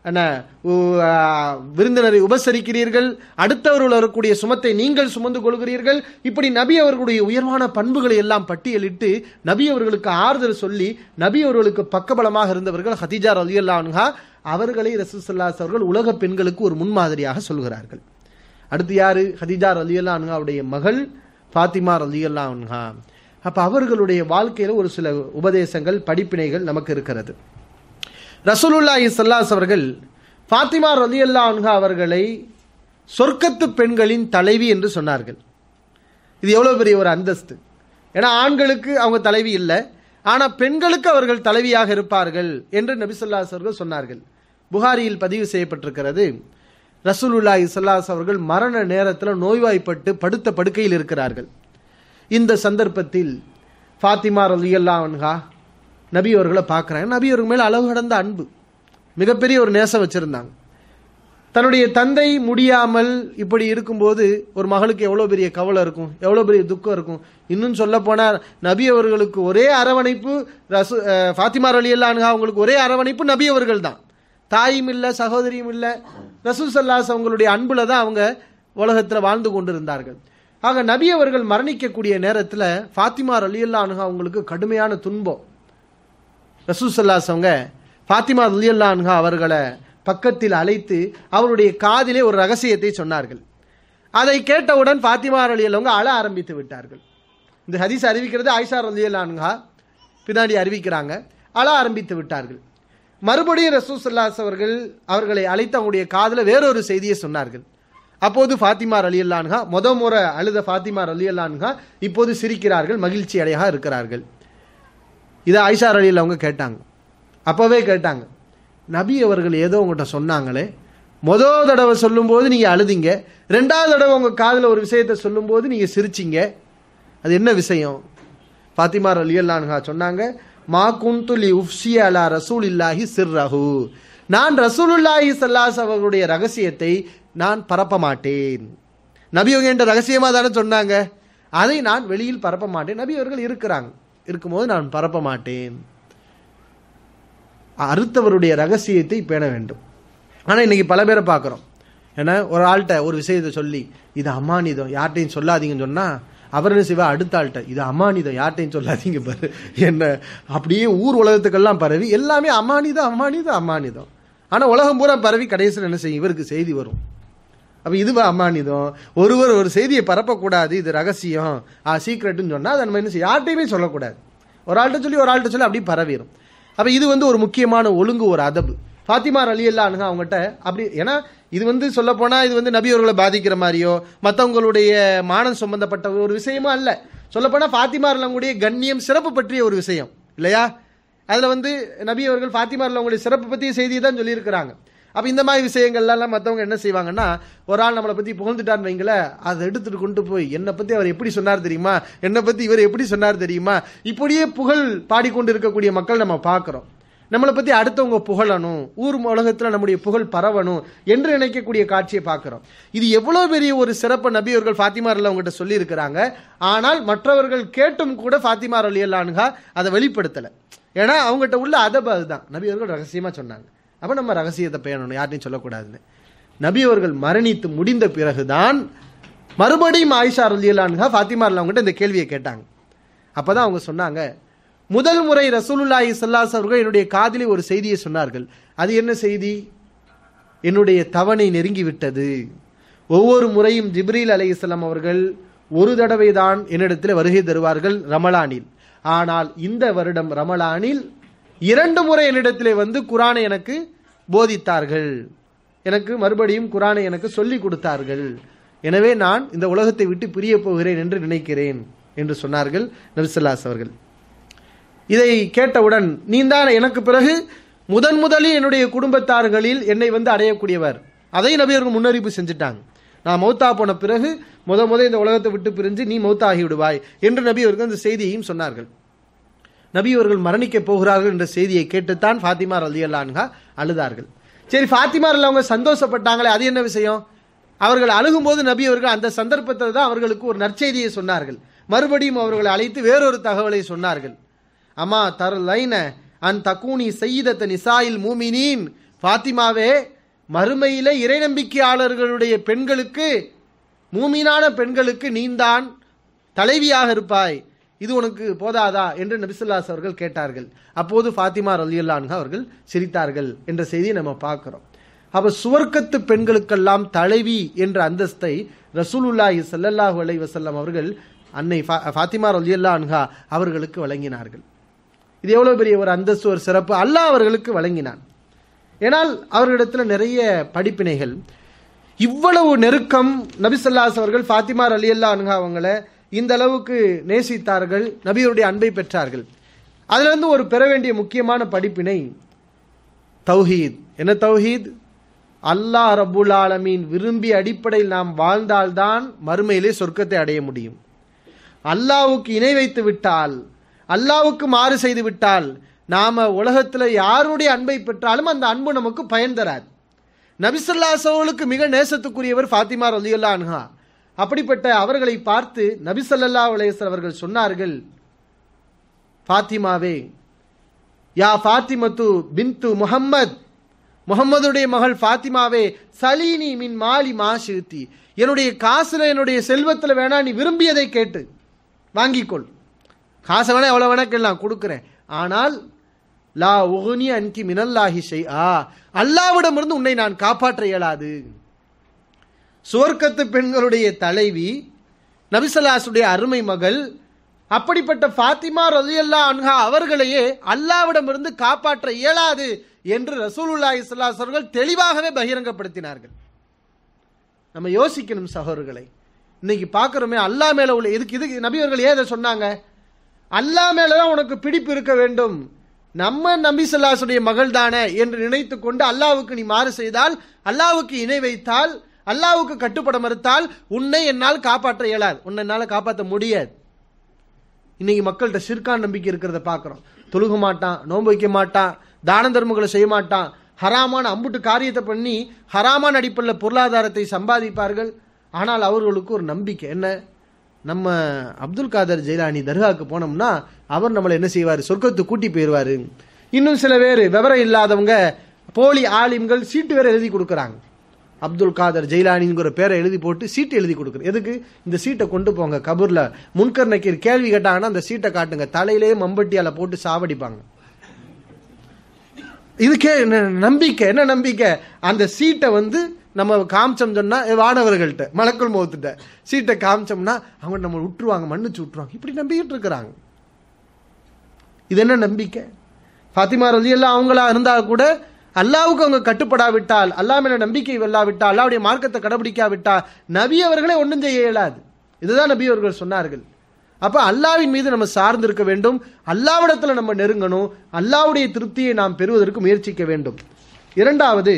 என்ன உ- ஆ, விருந்தினரை உபசரிக்கிறீர்கள் அடுத்தவர்கள் வரக்கூடிய சுமத்தை நீங்கள் சுமந்து கொள்கிறீர்கள் இப்படி நபி அவர்களுடைய உயர்வான பண்புகளை எல்லாம் பட்டியலிட்டு நபி அவர்களுக்கு ஆறுதல் சொல்லி நபி அவர்களுக்கு பக்கபலமாக இருந்தவர்கள் ஹதீஜா ரலியல்லாஹு அன்ஹா அவர்களை ரசூலுல்லாஹி அவர்கள் உலக பெண்களுக்கு ஒரு முன்மாதிரியாக சொல்கிறார்கள் அடுத்து யாரு ஹதீஜா ரலியல்லாஹு அன்ஹாவுடைய மகள் ஃபாத்திமா ரலியல்லாஹு அன்ஹா அப்ப அவர்களுடைய வாழ்க்கையில ஒரு சில உபதேசங்கள் படிப்பினைகள் நமக்கு இருக்கிறது ரசூலுல்லாஹி ஸல்லல்லாஹு அவர்கள் ஃபாத்திமா ரலியல்லாஹு அன்ஹா அவர்களை சொர்க்கத்து பெண்களின் தலைவி என்று சொன்னார்கள் இது எவ்வளவு பெரிய ஒரு அந்தஸ்து ஏன்னா ஆண்களுக்கு அவங்க தலைவி இல்லை ஆனா பெண்களுக்கு அவர்கள் தலைவியாக இருப்பார்கள் என்று நபி ஸல்லல்லாஹு அவர்கள் சொன்னார்கள் புகாரியில் பதிவு செய்யப்பட்டிருக்கிறது ரசூலுல்லாஹி ஸல்லல்லாஹு அவர்கள் மரண நேரத்தில் நோய்வாய்ப்பட்டு படுத்த படுக்கையில் இருக்கிறார்கள் இந்த சந்தர்ப்பத்தில் ஃபாத்திமா ரலியல்லாஹு அன்ஹா நபி அவர்களை பார்க்குறாங்க நபி அவர்கள் மேல அளவு கடந்த அன்பு மிகப்பெரிய ஒரு நேசம் வச்சிருந்தாங்க தன்னுடைய தந்தை முடியாமல் இப்படி இருக்கும்போது ஒரு மகளுக்கு எவ்வளோ பெரிய கவலை இருக்கும் எவ்வளோ பெரிய துக்கம் இருக்கும் இன்னும் சொல்ல போனால் நபி அவர்களுக்கு ஒரே அரவணைப்பு ரசு அஹ், ஃபாத்திமா ரலியல்லாஹு அவங்களுக்கு ஒரே அரவணைப்பு நபி அவர்கள் தான் தாயும் இல்லை சகோதரியும் இல்லை ரசூல் சல்லாஸ் அவங்களுடைய அன்புல தான் அவங்க உலகத்தில் வாழ்ந்து கொண்டிருந்தார்கள் ஆக நபி அவர்கள் மரணிக்கக்கூடிய நேரத்தில் ஃபாத்திமா ரலியல்லாஹு அவங்களுக்கு கடுமையான துன்பம் ரசூசல்லாஸ் அவங்க ஃபாத்திமா ரலியல்லான்ஹா அவர்களை பக்கத்தில் அழைத்து அவருடைய காதிலே ஒரு ரகசியத்தை சொன்னார்கள் அதை கேட்டவுடன் ஃபாத்திமா ரலியல்லவங்க அழ ஆரம்பித்து விட்டார்கள் இந்த ஹதீஸ் அறிவிக்கிறது ஆயிஷா ரலியல்லான்ஹா பின்னாடி அறிவிக்கிறாங்க அழ ஆரம்பித்து விட்டார்கள் மறுபடியும் ரசூசல்லாஸ் அவர்கள் அவர்களை அழைத்து அவங்களுடைய காதில் வேறொரு செய்தியை சொன்னார்கள் அப்போது ஃபாத்திமா ரலியல்லான்ஹா முத முறை அழுத ஃபாத்திமா ரலியல்லான்ஹா இப்போது சிரிக்கிறார்கள் மகிழ்ச்சி அடையாக இருக்கிறார்கள் இதை ஆயிஷா அலியில் அவங்க கேட்டாங்க அப்போவே கேட்டாங்க நபி அவர்கள் ஏதோ உங்கள்கிட்ட சொன்னாங்களே மொதல் தடவை சொல்லும்போது நீங்கள் அழுதிங்க ரெண்டாவது தடவை உங்கள் காதில் ஒரு விஷயத்தை சொல்லும்போது நீங்கள் சிரிச்சிங்க அது என்ன விஷயம் ஃபாத்திமா அலியல்லான்ஹா சொன்னாங்க மா குந்துலி உஃப்சி அலா ரசூல் இல்லாஹி சிர்ரஹு நான் ரசூலுல்லாஹி சல்லாஸ் அவர்களுடைய ரகசியத்தை நான் பரப்ப மாட்டேன் நபி அவங்க என்ற ரகசியமாக தானே சொன்னாங்க அதை நான் வெளியில் பரப்ப மாட்டேன் நபி அவர்கள் இருக்கிறாங்க இருக்கும்போது நான் பரப்ப மாட்டேன் அறுத்தவருடைய ரகசியத்தை பேண வேண்டும் ஆனால் இன்னைக்கு பல பேரை பார்க்குறோம் ஏன்னா ஒரு ஆள்கிட்ட ஒரு விஷயத்தை சொல்லி இது அமானிதம் யார்ட்டையும் சொல்லாதீங்கன்னு சொன்னால் அவர் என்ன செய்வா அடுத்த ஆள்கிட்ட இது அமானிதம் யார்ட்டையும் சொல்லாதீங்க பாரு என்ன அப்படியே ஊர் உலகத்துக்கெல்லாம் பரவி எல்லாமே அமானிதம் அமானிதம் அமானிதம் ஆனால் உலகம் பூரா பரவி கடைசியில் என்ன செய்யும் இவருக்கு செய்தி வரும் அப்போ இதுவா அம்மானிதம் ஒருவர் ஒரு செய்தியை பரப்பக்கூடாது இது ரகசியம் ஆ சீக்ரெட்னு சொன்னால் அதை நம்ம என்ன செய்ய யார்ட்டையுமே சொல்லக்கூடாது ஒரு ஆள்கிட்ட சொல்லி ஒரு ஆள்கிட்ட சொல்லி அப்படியே பரவிடும் அப்போ இது வந்து ஒரு முக்கியமான ஒழுங்கு ஒரு அதபு ஃபாத்திமா அலி அல்லானுங்க அவங்ககிட்ட அப்படி ஏன்னா இது வந்து சொல்ல போனால் இது வந்து நபி அவர்களை பாதிக்கிற மாதிரியோ மற்றவங்களுடைய மானம் சம்பந்தப்பட்ட ஒரு விஷயமா அல்ல சொல்லப்போனால் ஃபாத்திமா அவங்களுடைய கண்ணியம் சிறப்பு பற்றிய ஒரு விஷயம் இல்லையா அதில் வந்து நபி அவர்கள் ஃபாத்திமா அவங்களுடைய சிறப்பு பற்றிய செய்தியை தான் சொல்லியிருக்கிறாங்க அப்போ இந்த மாதிரி விஷயங்கள்லாம் மற்றவங்க என்ன செய்வாங்கன்னா ஒரு ஆள் நம்மளை பற்றி புகழ்ந்துட்டான்னு வைங்களேன் அதை எடுத்துட்டு கொண்டு போய் என்னை பற்றி அவர் எப்படி சொன்னார் தெரியுமா என்னை பற்றி இவர் எப்படி சொன்னார் தெரியுமா இப்படியே புகழ் பாடிக்கொண்டு இருக்கக்கூடிய மக்கள் நம்ம பார்க்குறோம் நம்மளை பற்றி அடுத்தவங்க புகழணும் ஊர் உலகத்தில் நம்முடைய புகழ் பரவணும் என்று நினைக்கக்கூடிய காட்சியை பார்க்குறோம் இது எவ்வளோ பெரிய ஒரு சிறப்பு நபி அவர்கள் ஃபாத்திமா அலி அவங்ககிட்ட சொல்லியிருக்கிறாங்க ஆனால் மற்றவர்கள் கேட்டும் கூட ஃபாத்திமா அலி அல்லானுகா அதை வெளிப்படுத்தலை ஏன்னா அவங்ககிட்ட உள்ள அதப அதுதான் நபி அவர்கள் ரகசியமாக சொன்னாங்க அப்போ நம்ம ரகசியத்தை பேணணும் யார்ட்டையும் சொல்லக்கூடாதுன்னு நபி அவர்கள் மரணித்து முடிந்த பிறகுதான் மறுபடியும் ஆயிஷா ரலியல்லான்ஹா ஃபாத்திமா அவங்ககிட்ட இந்த கேள்வியை கேட்டாங்க அப்பதான் அவங்க சொன்னாங்க முதல் முறை ரசூலுல்லாஹி ஸல்லல்லாஹு அவர்கள் என்னுடைய காதிலே ஒரு செய்தியை சொன்னார்கள் அது என்ன செய்தி என்னுடைய தவணை நெருங்கி விட்டது ஒவ்வொரு முறையும் ஜிப்ரீல் அலைஹிஸ்ஸலாம் அவர்கள் ஒரு தடவை தான் என்னிடத்தில் வருகை தருவார்கள் ரமலானில் ஆனால் இந்த வருடம் ரமலானில் இரண்டு முறை என்னிடத்திலே வந்து குரானை எனக்கு போதித்தார்கள் எனக்கு மறுபடியும் குரானை எனக்கு சொல்லிக் கொடுத்தார்கள் எனவே நான் இந்த உலகத்தை விட்டு பிரிய போகிறேன் என்று நினைக்கிறேன் என்று சொன்னார்கள் நபிசல்லாஸ் அவர்கள் இதை கேட்டவுடன் நீந்தான் எனக்கு பிறகு முதன் முதலில் என்னுடைய குடும்பத்தார்களில் என்னை வந்து அடையக்கூடியவர் அதை நபியர்கள் முன்னறிவிப்பு செஞ்சுட்டாங்க நான் மௌத்தா போன பிறகு முத முத இந்த உலகத்தை விட்டு பிரிஞ்சு நீ மௌத்தாகி விடுவாய் என்று நபி அவர்கள் அந்த செய்தியையும் சொன்னார்கள் நபி அவர்கள் மரணிக்க போகிறார்கள் என்ற செய்தியை கேட்டுத்தான் ஃபாத்திமா ரலி அல்லான்ஹா அழுதார்கள் சரி ஃபாத்திமா அவங்க சந்தோஷப்பட்டாங்களே அது என்ன விஷயம் அவர்கள் அழுகும்போது நபி அவர்கள் அந்த சந்தர்ப்பத்தில் தான் அவர்களுக்கு ஒரு நற்செய்தியை சொன்னார்கள் மறுபடியும் அவர்களை அழைத்து வேறொரு தகவலை சொன்னார்கள் அம்மா தர் லைன அன் தக்கூனி செய்தத்த நிசாயில் மூமினீன் ஃபாத்திமாவே மறுமையில இறை நம்பிக்கையாளர்களுடைய பெண்களுக்கு மூமீனான பெண்களுக்கு நீந்தான் தலைவியாக இருப்பாய் இது உனக்கு போதாதா என்று நபிசுல்லாஸ் அவர்கள் கேட்டார்கள் அப்போது ஃபாத்திமா ரலியல்லான்ஹா அவர்கள் சிரித்தார்கள் என்ற செய்தியை நம்ம பார்க்கிறோம் அப்ப சுவர்க்கத்து பெண்களுக்கெல்லாம் தலைவி என்ற அந்தஸ்தை ரசூலுல்லாஹி ஸல்லல்லாஹு அலைஹி வஸல்லம் அவர்கள் அன்னை ஃபா- ஃபாத்திமா ரலியல்லாஹு அன்ஹா அவர்களுக்கு வழங்கினார்கள் இது எவ்வளவு பெரிய ஒரு அந்தஸ்து ஒரு சிறப்பு அல்லாஹ் அவர்களுக்கு வழங்கினான் ஏனால் அவர்களிடத்தில் நிறைய படிப்பினைகள் இவ்வளவு நெருக்கம் நபிசல்லாஸ் அவர்கள் ஃபாத்திமா ரலியல்லா அன்ஹா அவங்களை இந்த அளவுக்கு நேசித்தார்கள் நபியருடைய அன்பை பெற்றார்கள் அதிலிருந்து ஒரு பெற வேண்டிய முக்கியமான படிப்பினை தௌஹீத் என்ன தௌஹீத் அல்லாஹ் ரப்புல் ஆலமீன் விரும்பிய அடிப்படையில் நாம் வாழ்ந்தால்தான் மறுமையிலே சொர்க்கத்தை அடைய முடியும் அல்லாவுக்கு இணை வைத்து விட்டால் அல்லாவுக்கு மாறு செய்து விட்டால் நாம உலகத்துல யாருடைய அன்பை பெற்றாலும் அந்த அன்பு நமக்கு பயன் தராது நபிசல்லாஸ் அவர்களுக்கு மிக நேசத்துக்குரியவர் ஃபாத்திமா ரலியல்லா அன்ஹா அப்படிப்பட்ட அவர்களை பார்த்து நபிசல்லா அலையர் அவர்கள் சொன்னார்கள் ஃபாத்திமாவே யா ஃபாத்திமத்து பின்து முஹம்மத் முகம்மதுடைய மகள் ஃபாத்திமாவே சலீனி மின் மாலி மாஷிருத்தி என்னுடைய காசுல என்னுடைய செல்வத்துல வேணா நீ விரும்பியதை கேட்டு வாங்கிக்கொள் காசை வேணா எவ்வளவு வேணா கேளலாம் கொடுக்கிறேன் ஆனால் லா உகுனி அன்கி மினல்லாஹி ஷை ஆ அல்லாவிடமிருந்து உன்னை நான் காப்பாற்ற இயலாது சுவர்க்கத்து பெண்களுடைய தலைவி நபிசல்லாசுடைய அருமை மகள் அப்படிப்பட்ட ஃபாத்திமா ரலியல்லா அன்ஹா அவர்களையே அல்லாவிடமிருந்து காப்பாற்ற இயலாது என்று ரசூலுல்லாஹி ஸல்லல்லாஹு அலைஹி அவர்கள் தெளிவாகவே பகிரங்கப்படுத்தினார்கள் நம்ம யோசிக்கணும் சகோதரர்களை இன்னைக்கு பார்க்குறோமே அல்லாஹ் மேல உள்ள இதுக்கு இதுக்கு நபி அவர்கள் ஏன் இதை சொன்னாங்க அல்லாஹ் மேல தான் உனக்கு பிடிப்பு இருக்க வேண்டும் நம்ம நபி ஸல்லல்லாஹுடைய மகள் தானே என்று நினைத்து கொண்டு அல்லாஹ்வுக்கு நீ மாறு செய்தால் அல்லாஹ்வுக்கு இணை வைத்தால் அல்லாஹ்வுக்கு கட்டுப்பட மறுத்தால் உன்னை என்னால் காப்பாற்ற இயலாது உன்னை என்னால் காப்பாற்ற முடியாது இன்னைக்கு மக்கள்கிட்ட சிற்கான் நம்பிக்கை இருக்கிறத பார்க்குறோம் தொழுக மாட்டான் நோன்பு வைக்க மாட்டான் தான தர்மங்களை செய்ய மாட்டான் ஹராமான அம்புட்டு காரியத்தை பண்ணி ஹராமான அடிப்படையில் பொருளாதாரத்தை சம்பாதிப்பார்கள் ஆனால் அவர்களுக்கு ஒரு நம்பிக்கை என்ன நம்ம அப்துல் காதர் ஜெயிலானி தர்காவுக்கு போனோம்னா அவர் நம்மளை என்ன செய்வார் சொர்க்கத்துக்கு கூட்டி போயிடுவார் இன்னும் சில பேர் விவரம் இல்லாதவங்க போலி ஆலிம்கள் சீட்டு வேற எழுதி கொடுக்குறாங்க அப்துல் காதர் ஜெயிலானிங்கிற பேரை எழுதி போட்டு சீட்டு எழுதி கொடுக்குற எதுக்கு இந்த சீட்டை கொண்டு போங்க கபூர்ல முன்கர் நக்கீர் கேள்வி கேட்டாங்கன்னா அந்த சீட்டை காட்டுங்க தலையிலேயே மம்பட்டியால போட்டு சாவடிப்பாங்க இதுக்கே என்ன நம்பிக்கை என்ன நம்பிக்கை அந்த சீட்டை வந்து நம்ம காமிச்சோம் சொன்னா ஏ, வானவர்கள்ட்ட மலக்குள் முகத்துட்ட சீட்டை காமிச்சோம்னா அவங்க நம்ம விட்டுருவாங்க மன்னிச்சு விட்டுருவாங்க இப்படி நம்பிக்கிட்டு இருக்கிறாங்க இது என்ன நம்பிக்கை ஃபாத்திமா ரலி எல்லாம் அவங்களா இருந்தா கூட அல்லாவுக்கு அவங்க கட்டுப்படாவிட்டால் அல்லாஹ் மேல நம்பிக்கை வெல்லாவிட்டால் அல்லாவுடைய மார்க்கத்தை கடைபிடிக்காவிட்டால் நபி அவர்களே ஒன்றும் செய்ய இயலாது இதுதான் நபி அவர்கள் சொன்னார்கள் அப்ப அல்லாவின் மீது நம்ம சார்ந்து இருக்க வேண்டும் அல்லாவிடத்துல நம்ம நெருங்கணும் அல்லாவுடைய திருப்தியை நாம் பெறுவதற்கு முயற்சிக்க வேண்டும் இரண்டாவது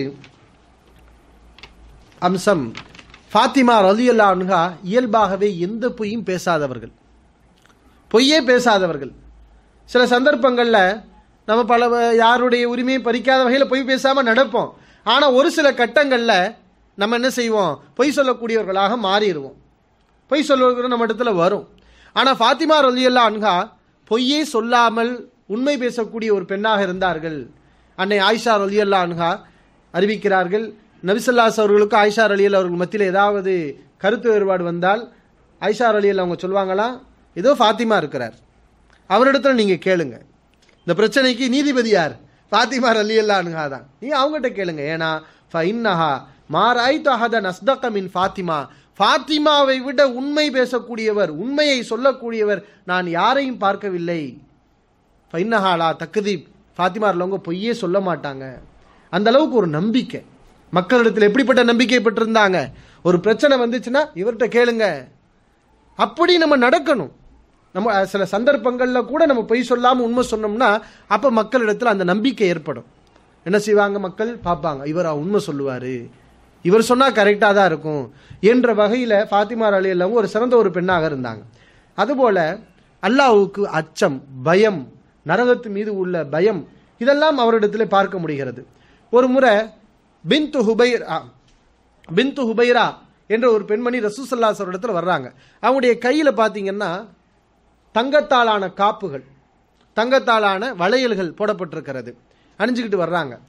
அம்சம் ஃபாத்திமா ரலியல்லா அன்ஹா இயல்பாகவே எந்த பொய்யும் பேசாதவர்கள் பொய்யே பேசாதவர்கள் சில சந்தர்ப்பங்கள்ல நம்ம பல வ- யாருடைய உரிமையை பறிக்காத வகையில் பொய் பேசாம நடப்போம் ஆனா ஒரு சில கட்டங்கள்ல நம்ம என்ன செய்வோம் பொய் சொல்லக்கூடியவர்களாக மாறிடுவோம் பொய் சொல்லுவது நம்ம இடத்துல வரும் ஆனா ஃபாத்திமா ரலியல்லா அன்ஹா பொய்யே சொல்லாமல் உண்மை பேசக்கூடிய ஒரு பெண்ணாக இருந்தார்கள் அன்னை ஆயிஷா ரலியல்லா அன்ஹா அறிவிக்கிறார்கள் நபிசல்லாஸ் அவர்களுக்கும் ஆயிஷா ரலியல் அவர்கள் மத்தியில் ஏதாவது கருத்து வேறுபாடு வந்தால் ஆயிஷா ரலியல் அவங்க சொல்லுவாங்களா ஏதோ ஃபாத்திமா இருக்கிறார் அவரிடத்துல நீங்க கேளுங்க இந்த பிரச்சனைக்கு நீதிபதி யார் ஃபாத்திமா ரலியல்லா அன்ஹா தான் நீங்க அவங்ககிட்ட கேளுங்க ஏன்னா ஃபைன்னஹா மாராய்த்து அஹத நஸ்தக மின் ஃபாத்திமா ஃபாத்திமாவை விட உண்மை பேசக்கூடியவர் உண்மையை சொல்லக்கூடியவர் நான் யாரையும் பார்க்கவில்லை ஃபைன்னஹாலா தக்குதீப் ஃபாத்திமா உள்ளவங்க பொய்யே சொல்ல மாட்டாங்க அந்த அளவுக்கு ஒரு நம்பிக்கை மக்களிடத்தில் எப்படிப்பட்ட நம்பிக்கை பெற்றிருந்தாங்க ஒரு பிரச்சனை வந்துச்சுன்னா இவர்கிட்ட கேளுங்க அப்படி நம்ம நடக்கணும் நம்ம அஹ், சில சந்தர்ப்பங்கள்ல கூட நம்ம பொய் சொல்லாம உண்மை சொன்னோம்னா அப்ப மக்களிடத்தில் அந்த நம்பிக்கை ஏற்படும் என்ன செய்வாங்க மக்கள் பார்ப்பாங்க இவர் உண்மை சொல்லுவாரு இவர் சொன்னா கரெக்டா தான் இருக்கும் என்ற வகையில ஃபாத்திமா அலி எல்லாம் ஒரு சிறந்த ஒரு பெண்ணாக இருந்தாங்க அதுபோல அல்லாஹ்வுக்கு அச்சம் பயம் நரகத்து மீது உள்ள பயம் இதெல்லாம் அவரிடத்தில் பார்க்க முடிகிறது ஒரு முறை பின்து ஹுபைரா பின்து ஹுபைரா என்ற ஒரு பெண்மணி ரசூசல்லாஸ் இடத்துல வர்றாங்க அவங்களுடைய கையில பாத்தீங்கன்னா தங்கத்தாலான காப்புகள் தங்கத்தாலான வளையல்கள் போடப்பட்டிருக்கிறது அணிஞ்சுக்கிட்டு வர்றாங்க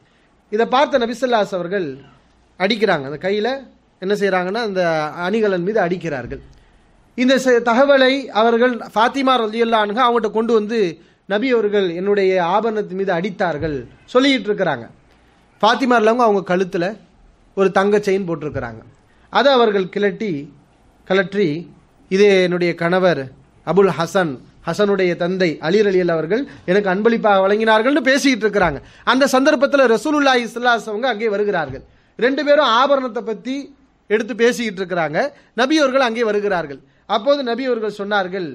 இதை பார்த்த நபிசல்லாஸ் அவர்கள் அடிக்கிறாங்க அந்த கையில் என்ன செய்கிறாங்கன்னா அந்த அணிகலன் மீது அடிக்கிறார்கள் இந்த செ- தகவலை அவர்கள் ஃபாத்திமா ரலியல்லானுங்க அவங்ககிட்ட கொண்டு வந்து நபி அவர்கள் என்னுடைய ஆபரணத்தின் மீது அடித்தார்கள் சொல்லிட்டு இருக்கிறாங்க ஃபாத்திமா இல்லவங்க அவங்க கழுத்தில் ஒரு தங்க செயின் போட்டிருக்கிறாங்க அதை அவர்கள் கிளட்டி கலற்றி இது என்னுடைய கணவர் அபுல் ஹசன் ஹசனுடைய தந்தை அலீர் அலியல் அவர்கள் எனக்கு அன்பளிப்பாக வழங்கினார்கள்னு பேசிக்கிட்டு இருக்கிறாங்க அந்த சந்தர்ப்பத்தில் ரசூலுல்லாஹி ஸல்லல்லாஹு அவங்க அங்கே வருகிறார்கள் ரெண்டு பேரும் ஆபரணத்தை பற்றி எடுத்து பேசிக்கிட்டு இருக்கிறாங்க நபி அவர்கள் அங்கே வருகிறார்கள் அப்போது நபி அவர்கள் சொன்னார்கள்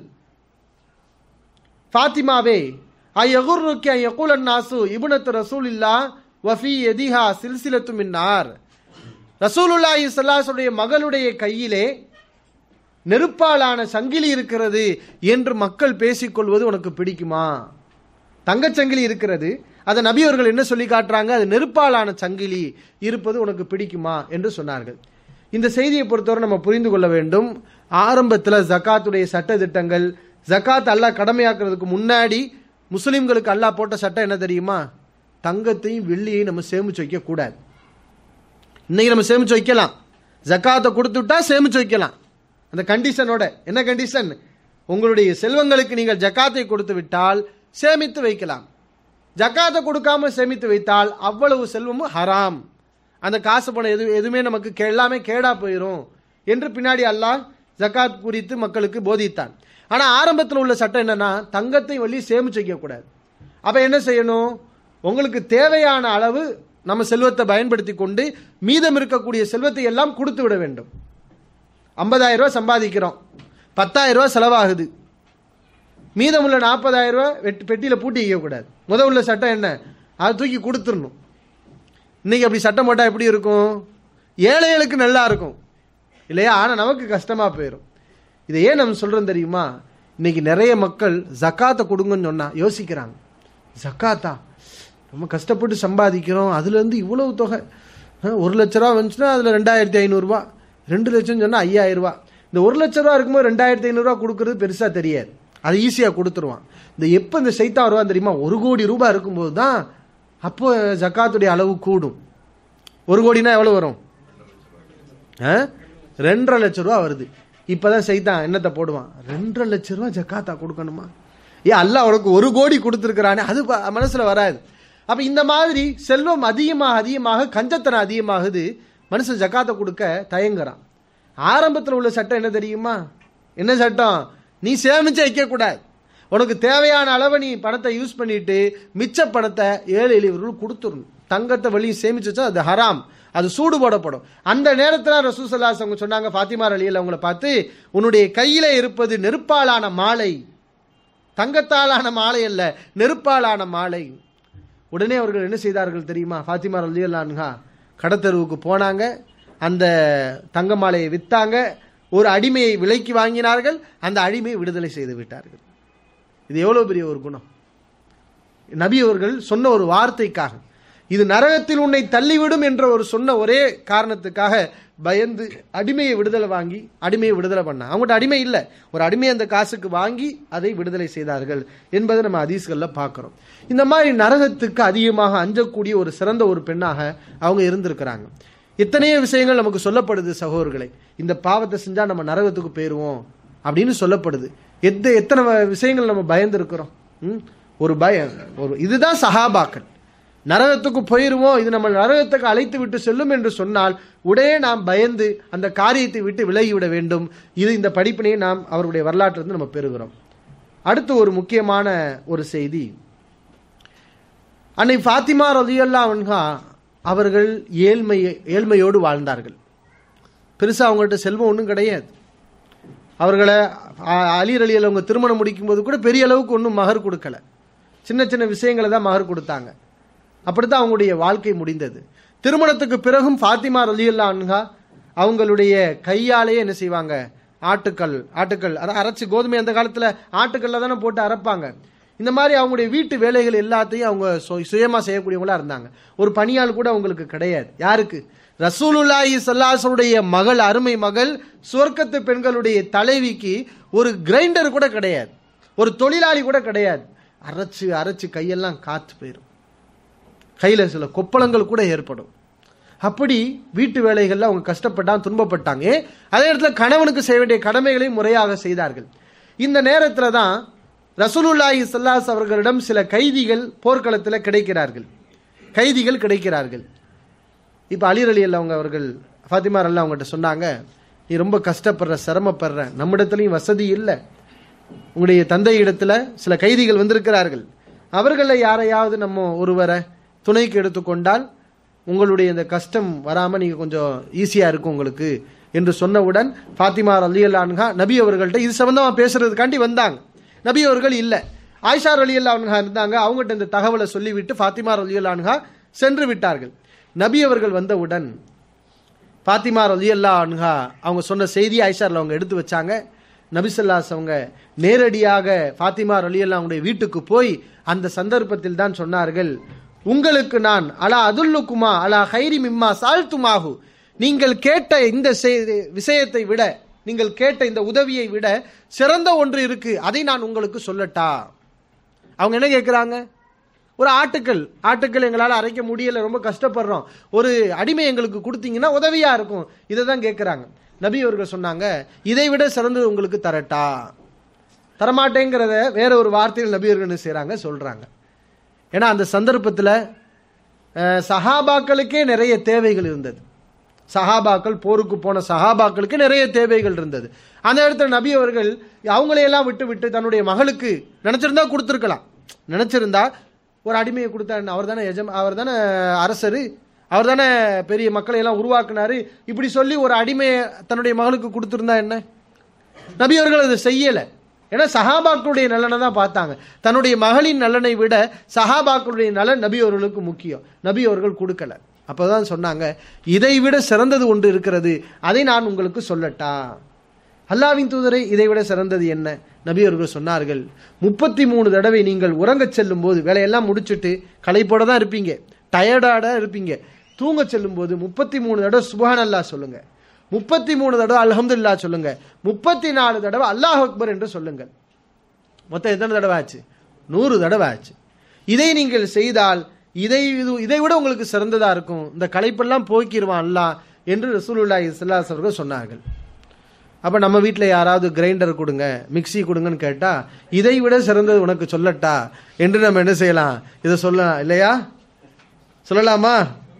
ஃபாத்திமாவே ஐயகுர்ருக்கி ஐயகுலன் நாசு இபுனத் ரசூலில்லா வஃபி எதிஹா சில்சிலத்து மின்னார் ரசூலுல்லாஹி ஸல்லல்லாஹுடைய மகளுடைய கையிலே நெருப்பாலான சங்கிலி இருக்கிறது என்று மக்கள் பேசிக்கொள்வது உனக்கு பிடிக்குமா தங்கச்சங்கிலி இருக்கிறது அதை நபி அவர்கள் என்ன சொல்லி காட்டுறாங்க அது நெருப்பாலான சங்கிலி இருப்பது உனக்கு பிடிக்குமா என்று சொன்னார்கள் இந்த செய்தியை பொறுத்தவரை நம்ம புரிந்து கொள்ள வேண்டும் ஆரம்பத்தில் ஜக்காத்துடைய சட்ட திட்டங்கள் ஜக்காத் அல்லாஹ் கடமையாக்குறதுக்கு முன்னாடி முஸ்லிம்களுக்கு அல்லாஹ் போட்ட சட்டம் என்ன தெரியுமா தங்கத்தையும் வெள்ளியையும் நம்ம சேமிச்சு வைக்க கூடாது இன்னைக்கு நம்ம சேமிச்சு வைக்கலாம் ஜக்காத்தை கொடுத்துட்டா சேமிச்சு வைக்கலாம் அந்த கண்டிஷனோட என்ன கண்டிஷன் உங்களுடைய செல்வங்களுக்கு நீங்கள் ஜக்காத்தை கொடுத்து விட்டால் சேமித்து வைக்கலாம் ஜக்காத்தை கொடுக்காம சேமித்து வைத்தால் அவ்வளவு செல்வமும் ஹராம் அந்த காசு பணம் எது எதுவுமே நமக்கு கே- எல்லாமே கேடா போயிடும் என்று பின்னாடி அல்லாஹ் ஜக்காத் குறித்து மக்களுக்கு போதித்தான் ஆனா ஆரம்பத்தில் உள்ள சட்டம் என்னன்னா தங்கத்தை வள்ளி சேமிச்சு வைக்க கூடாது அப்ப என்ன செய்யணும் உங்களுக்கு தேவையான அளவு நம்ம செல்வத்தை பயன்படுத்தி கொண்டு மீதம் இருக்கக்கூடிய செல்வத்தை எல்லாம் கொடுத்து விட வேண்டும் ஐம்பதாயிரம் ரூபாய் சம்பாதிக்கிறோம் பத்தாயிரம் ரூபாய் செலவாகுது மீதமுள்ள நாற்பதாயிரம் ரூபாய் வெட்டி பெட்டியில் பூட்டி வைக்கக்கூடாது முத உள்ள சட்டம் என்ன அதை தூக்கி கொடுத்துடணும் இன்னைக்கு அப்படி சட்டம் போட்டால் எப்படி இருக்கும் ஏழைகளுக்கு நல்லா இருக்கும் இல்லையா ஆனால் நமக்கு கஷ்டமாக போயிடும் இதை ஏன் நம்ம சொல்கிறோம் தெரியுமா இன்னைக்கு நிறைய மக்கள் ஜக்காத்தை கொடுங்கன்னு சொன்னால் யோசிக்கிறாங்க ஜக்காத்தா ரொம்ப கஷ்டப்பட்டு சம்பாதிக்கிறோம் அதுலேருந்து இவ்வளவு தொகை அஹ், ஒரு லட்ச ரூபா வந்துச்சுன்னா அதில் ரெண்டாயிரத்தி ஐநூறுரூவா ரெண்டு லட்சம் சொன்னால் ஐயாயிரம் ரூபா இந்த ஒரு லட்ச ரூபா இருக்கும்போது ரெண்டாயிரத்தி ஐநூறுரூவா கொடுக்கறது பெருசாக தெரியாது அது ஈஸியாக கொடுத்துருவான் இந்த எப்போ இந்த சைத்தா வருவான் தெரியுமா ஒரு கோடி ரூபாய் இருக்கும்போது தான் அப்போ ஜக்காத்துடைய அளவு கூடும் ஒரு கோடினா எவ்வளோ வரும் ஆ? ரெண்டரை லட்ச ரூபா வருது இப்பதான் செய்தான் என்னத்தை போடுவான் ரெண்டரை லட்ச ரூபா ஜக்காத்தா கொடுக்கணுமா ஏ அல்லாஹ் உனக்கு ஒரு கோடி கொடுத்துருக்கிறானே அது ப- மனசுல வராது அப்ப இந்த மாதிரி செல்வம் அதிகமாக அதிகமாக கஞ்சத்தனம் அதிகமாகுது மனுஷன் ஜக்காத்தை கொடுக்க தயங்குறான் ஆரம்பத்தில் உள்ள சட்டம் என்ன தெரியுமா என்ன சட்டம் நீ சேமிச்சு வைக்க கூடாது உனக்கு தேவையான அளவை நீ பணத்தை யூஸ் பண்ணிட்டு மிச்ச பணத்தை ஏழை எளியவர்கள் கொடுத்துடணும் தங்கத்தை வெளியே சேமிச்சு வச்சா அது ஹராம் அது சூடு போடப்படும் அந்த நேரத்தில் ரசூசல்லாஸ் அவங்க சொன்னாங்க ஃபாத்திமா அலியில் அவங்கள பார்த்து உன்னுடைய கையில இருப்பது நெருப்பாலான மாலை தங்கத்தாலான மாலை அல்ல நெருப்பாலான மாலை உடனே அவர்கள் என்ன செய்தார்கள் தெரியுமா ஃபாத்திமா அலியல்லான்ஹா கடத்தருவுக்கு போனாங்க அந்த தங்க மாலையை வித்தாங்க ஒரு அடிமையை விலைக்கு வாங்கினார்கள் அந்த அடிமையை விடுதலை செய்து விட்டார்கள் இது எவ்வளவு பெரிய ஒரு குணம் நபி அவர்கள் சொன்ன ஒரு வார்த்தைக்காக இது நரகத்தில் உன்னை தள்ளிவிடும் என்ற ஒரு சொன்ன ஒரே காரணத்துக்காக பயந்து அடிமையை விடுதலை வாங்கி அடிமையை விடுதலை பண்ண அவங்கள்ட்ட அடிமை இல்லை ஒரு அடிமையை அந்த காசுக்கு வாங்கி அதை விடுதலை செய்தார்கள் என்பதை நம்ம ஹதீஸ்களில் பார்க்குறோம் இந்த மாதிரி நரகத்துக்கு அதிகமாக அஞ்சக்கூடிய ஒரு சிறந்த ஒரு பெண்ணாக அவங்க இருந்திருக்கிறாங்க எத்தனையோ விஷயங்கள் நமக்கு சொல்லப்படுது சகோதரர்களை இந்த பாவத்தை செஞ்சா நம்ம நரகத்துக்கு போயிடுவோம் அப்படின்னு சொல்லப்படுது எத்த எத்தனை வ- விஷயங்கள் நம்ம பயந்துருக்கிறோம் ம்? ஒரு பயம் ஒரு இதுதான் சஹாபாக்கள் நரகத்துக்கு போயிருவோம் இது நம்ம நரகத்துக்கு அழைத்து விட்டு செல்லும் என்று சொன்னால் உடனே நாம் பயந்து அந்த காரியத்தை விட்டு விலகிவிட வேண்டும் இது இந்த படிப்பினையை நாம் அவருடைய வரலாற்றிலிருந்து நம்ம பெறுகிறோம் அடுத்து ஒரு முக்கியமான ஒரு செய்தி அன்னை ஃபாத்திமா ரலியல்லா அன்ஹா அவர்கள் ஏழ்மை ஏழ்மையோடு வாழ்ந்தார்கள் பெருசா அவங்கள்ட்ட செல்வம் ஒன்றும் கிடையாது அவர்களை அ- அலி அலியல் அவங்க திருமணம் முடிக்கும்போது கூட பெரிய அளவுக்கு ஒன்றும் மகர் கொடுக்கல சின்ன சின்ன விஷயங்களை தான் மகர் கொடுத்தாங்க அப்படித்தான் அவங்களுடைய வாழ்க்கை முடிந்தது திருமணத்துக்கு பிறகும் ஃபாத்திமா ரலியல்லா அன்ஹா அவங்களுடைய கையாலேயே என்ன செய்வாங்க ஆட்டுக்கல் ஆட்டுக்கல் அதான் அரைச்சு கோதுமை அந்த காலத்துல ஆட்டுக்கல்ல தானே போட்டு அரைப்பாங்க இந்த மாதிரி அவங்களுடைய வீட்டு வேலைகள் எல்லாத்தையும் அவங்க சு- சுயமா செய்யக்கூடியவங்களா இருந்தாங்க ஒரு பணியாள் கூட அவங்களுக்கு கிடையாது யாருக்கு ரசூலுல்லாஹி ஸல்லல்லாஹுடைய மகள் அருமை மகள் சுவர்க்கத்து பெண்களுடைய தலைவிக்கு ஒரு கிரைண்டர் கூட கிடையாது ஒரு தொழிலாளி கூட கிடையாது அரைச்சு அரைச்சு கையெல்லாம் காத்து போயிடும் கையில சில கொப்பளங்கள் கூட ஏற்படும் அப்படி வீட்டு வேலைகள்ல அவங்க கஷ்டப்பட்டாங்க துன்பப்பட்டாங்க ஏன்? அதே இடத்துல கணவனுக்கு செய்ய வேண்டிய கடமைகளை முறையாக செய்தார்கள் இந்த நேரத்துல தான் ரசூலுல்லாஹி ஸல்லல்லாஹு அவர்களிடம் சில கைதிகள் போர்க்களத்தில் கிடைக்கிறார்கள் கைதிகள் கிடைக்கிறார்கள் இப்போ அலிர் அலி அவங்க அவர்கள் ஃபாத்திமா அல்லா அவங்ககிட்ட சொன்னாங்க நீ ரொம்ப கஷ்டப்படுற சிரமப்படுற நம்மிடத்துலையும் வசதி இல்லை உங்களுடைய தந்தை இடத்துல சில கைதிகள் வந்திருக்கிறார்கள் அவர்களில் யாரையாவது நம்ம ஒருவரை துணைக்கு எடுத்துக்கொண்டால் உங்களுடைய இந்த கஷ்டம் வராமல் நீங்கள் கொஞ்சம் ஈஸியாக இருக்கும் உங்களுக்கு என்று சொன்னவுடன் ஃபாத்திமா அலி அல்லான்ஹா நபி அவர்கள்ட்ட இது சம்பந்தமாக பேசுறதுக்காண்டி வந்தாங்க நபி அவர்கள் இல்லை ஆயிஷா அலி அல்லான்ஹா இருந்தாங்க அவங்ககிட்ட இந்த தகவலை சொல்லிவிட்டு ஃபாத்திமா அலி அல்லான்ஹா சென்று விட்டார்கள் நபி அவர்கள் வந்தவுடன் ஃபாத்திமா ரலியல்லா அன்ஹா அவங்க சொன்ன செய்தி ஐஷாரில் அவங்க எடுத்து வச்சாங்க நபிசல்லாஸ் அவங்க நேரடியாக ஃபாத்திமா ரலியல்லா அவங்களுடைய வீட்டுக்கு போய் அந்த சந்தர்ப்பத்தில் தான் சொன்னார்கள் உங்களுக்கு நான் அலா அதுல்லுக்குமா அலா ஹைரி மிம்மா சால்துமாகு நீங்கள் கேட்ட இந்த செய்- விஷயத்தை விட நீங்கள் கேட்ட இந்த உதவியை விட சிறந்த ஒன்று இருக்கு அதை நான் உங்களுக்கு சொல்லட்டா அவங்க என்ன கேட்குறாங்க ஒரு ஆட்டுக்கள் ஆட்டுக்கள் எங்களால் அரைக்க முடியல ரொம்ப கஷ்டப்படுறோம் ஒரு அடிமை எங்களுக்கு கொடுத்தீங்கன்னா உதவியா இருக்கும் இதை தான் கேட்குறாங்க நபி அவர்கள் சொன்னாங்க இதை விட சிறந்தது உங்களுக்கு தரட்டா தரமாட்டேங்கிறத வேற ஒரு வார்த்தையில் நபி அவர்கள் என்ன செய்றாங்க சொல்றாங்க ஏன்னா அந்த சந்தர்ப்பத்தில் சஹாபாக்களுக்கே நிறைய தேவைகள் இருந்தது சஹாபாக்கள் போருக்கு போன சஹாபாக்களுக்கு நிறைய தேவைகள் இருந்தது அந்த இடத்துல நபி அவர்கள் அவங்களையெல்லாம் விட்டு விட்டு தன்னுடைய மகளுக்கு நினைச்சிருந்தா கொடுத்துருக்கலாம் நினைச்சிருந்தா ஒரு அடிமையை கொடுத்தாரு அவர் தானே எஜம் அவர் தானே அரசர் அவர் தானே பெரிய மக்களை எல்லாம் உருவாக்குனாரு இப்படி சொல்லி ஒரு அடிமையை தன்னுடைய மகளுக்கு கொடுத்துருந்தா என்ன நபி அவர்கள் அதை செய்யல ஏன்னா சஹாபாக்களுடைய நலனை தான் பார்த்தாங்க தன்னுடைய மகளின் நலனை விட சஹாபாக்களுடைய நலன் நபி அவர்களுக்கு முக்கியம் நபி அவர்கள் கொடுக்கல அப்பதான் சொன்னாங்க இதை விட சிறந்தது ஒன்று இருக்கிறது அதை நான் உங்களுக்கு சொல்லட்டா அல்லாவின் தூதரை இதை விட சிறந்தது என்ன நபி அவர்கள் சொன்னார்கள் முப்பத்தி மூணு தடவை நீங்கள் உறங்கச் செல்லும் போது வேலையெல்லாம் முடிச்சுட்டு களைப்போட தான் இருப்பீங்க டயர்டாட இருப்பீங்க தூங்க செல்லும் போது முப்பத்தி மூணு தடவை சுபஹான் அல்லாஹ் சொல்லுங்க முப்பத்தி மூணு தடவை அல்ஹம்துலில்லாஹ் சொல்லுங்க முப்பத்தி நாலு தடவை அல்லாஹ் அக்பர் என்று சொல்லுங்கள் மொத்தம் எத்தனை தடவை ஆச்சு நூறு தடவை ஆச்சு இதை நீங்கள் செய்தால் இதை இது இதை விட உங்களுக்கு சிறந்ததா இருக்கும் இந்த களைப்பெல்லாம் போக்கிடுவான் அல்லாஹ் என்று ரசூலுல்லாஹி ஸல்லல்லாஹு அலைஹி அவர்கள் சொன்னார்கள் அப்ப நம்ம வீட்டில் யாராவது கிரைண்டர் கொடுங்க மிக்ஸி கொடுங்கன்னு கேட்டா இதை விட சிறந்தது உனக்கு சொல்லட்டா என்று நம்ம என்ன செய்யலாம் இதை சொல்லலாம் இல்லையா சொல்லலாமா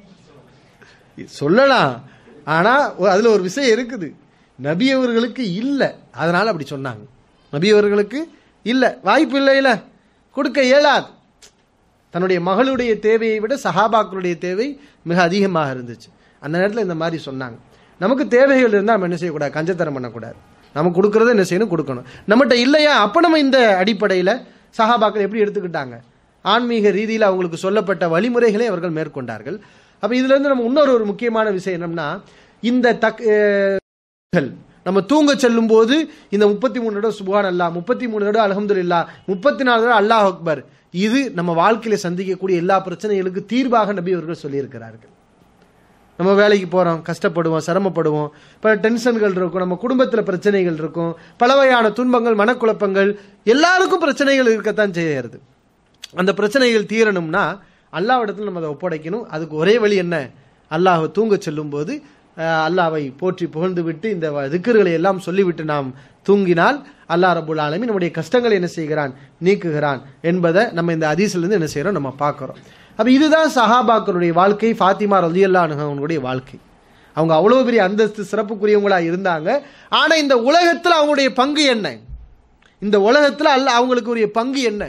சொல்லலாம் ஆனா ஒ- அதுல ஒரு விஷயம் இருக்குது நபி அவர்களுக்கு இல்ல அதனால அப்படி சொன்னாங்க நபி அவர்களுக்கு இல்ல வாய்ப்பு இல்லையில கொடுக்க இயலாது தன்னுடைய மகளுடைய தேவையை விட சஹாபாக்களுடைய தேவை மிக அதிகமாக இருந்துச்சு அந்த நேரத்தில் இந்த மாதிரி சொன்னாங்க நமக்கு தேவைகள் இருந்தால் நம்ம என்ன செய்யக்கூடாது கஞ்சத்தனம் பண்ணக்கூடாது நம்ம கொடுக்கறத என்ன செய்யணும் கொடுக்கணும் நம்மகிட்ட இல்லையா அப்போ நம்ம இந்த அடிப்படையில் சஹாபாக்கள் எப்படி எடுத்துக்கிட்டாங்க ஆன்மீக ரீதியில் அவங்களுக்கு சொல்லப்பட்ட வழிமுறைகளை அவர்கள் மேற்கொண்டார்கள் அப்போ இதுல இருந்து நம்ம இன்னொரு ஒரு முக்கியமான விஷயம் என்னன்னா இந்த தக் அஹ், நம்ம தூங்க செல்லும் போது இந்த முப்பத்தி மூணு தடவை சுபான் அல்லா முப்பத்தி மூணு தடவை அலமதுல்லா முப்பத்தி நாலு தடவை அல்லாஹ் அக்பர் இது நம்ம வாழ்க்கையில சந்திக்கக்கூடிய எல்லா பிரச்சனைகளுக்கு தீர்வாக நபி அவர்கள் சொல்லியிருக்கிறார்கள் நம்ம வேலைக்கு போறோம் கஷ்டப்படுவோம் சிரமப்படுவோம் பல டென்ஷன்கள் இருக்கும் நம்ம குடும்பத்தில் பிரச்சனைகள் இருக்கும் பல வகையான துன்பங்கள் மனக்குழப்பங்கள் எல்லாருக்கும் பிரச்சனைகள் இருக்கத்தான் செய்யறது அந்த பிரச்சனைகள் தீரணும்னா அல்லாவிடத்தில் நம்ம அதை ஒப்படைக்கணும் அதுக்கு ஒரே வழி என்ன அல்லாஹ்வை தூங்க செல்லும் போது அஹ், அல்லாஹ்வை போற்றி புகழ்ந்து விட்டு இந்த வ- திக்ருகளை எல்லாம் சொல்லிவிட்டு நாம் தூங்கினால் அல்லாஹ் ரபுல் ஆலமீன் நம்முடைய கஷ்டங்களை என்ன செய்கிறான் நீக்குகிறான் என்பதை நம்ம இந்த ஹதீஸ்ல இருந்து என்ன செய்றோம் நம்ம பார்க்கிறோம் அப்ப இதுதான் சஹாபாக்களுடைய வாழ்க்கை ஃபாத்திமா ரலியல்லா அவங்களுடைய வாழ்க்கை அவங்க அவ்வளவு பெரிய அந்தஸ்து சிறப்புக்குரியவங்களா இருந்தாங்க ஆனா இந்த உலகத்துல அவங்களுடைய பங்கு என்ன இந்த உலகத்துல அல்ல அவங்களுக்கு உரிய பங்கு என்ன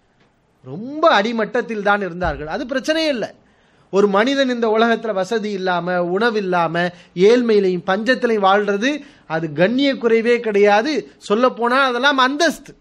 ரொம்ப அடிமட்டத்தில் தான் இருந்தார்கள் அது பிரச்சனையே இல்லை ஒரு மனிதன் இந்த உலகத்துல வசதி இல்லாம உணவு இல்லாம ஏழ்மையிலையும் பஞ்சத்திலையும் வாழ்றது அது கண்ணிய குறைவே கிடையாது சொல்ல போனா அதெல்லாம் அந்தஸ்து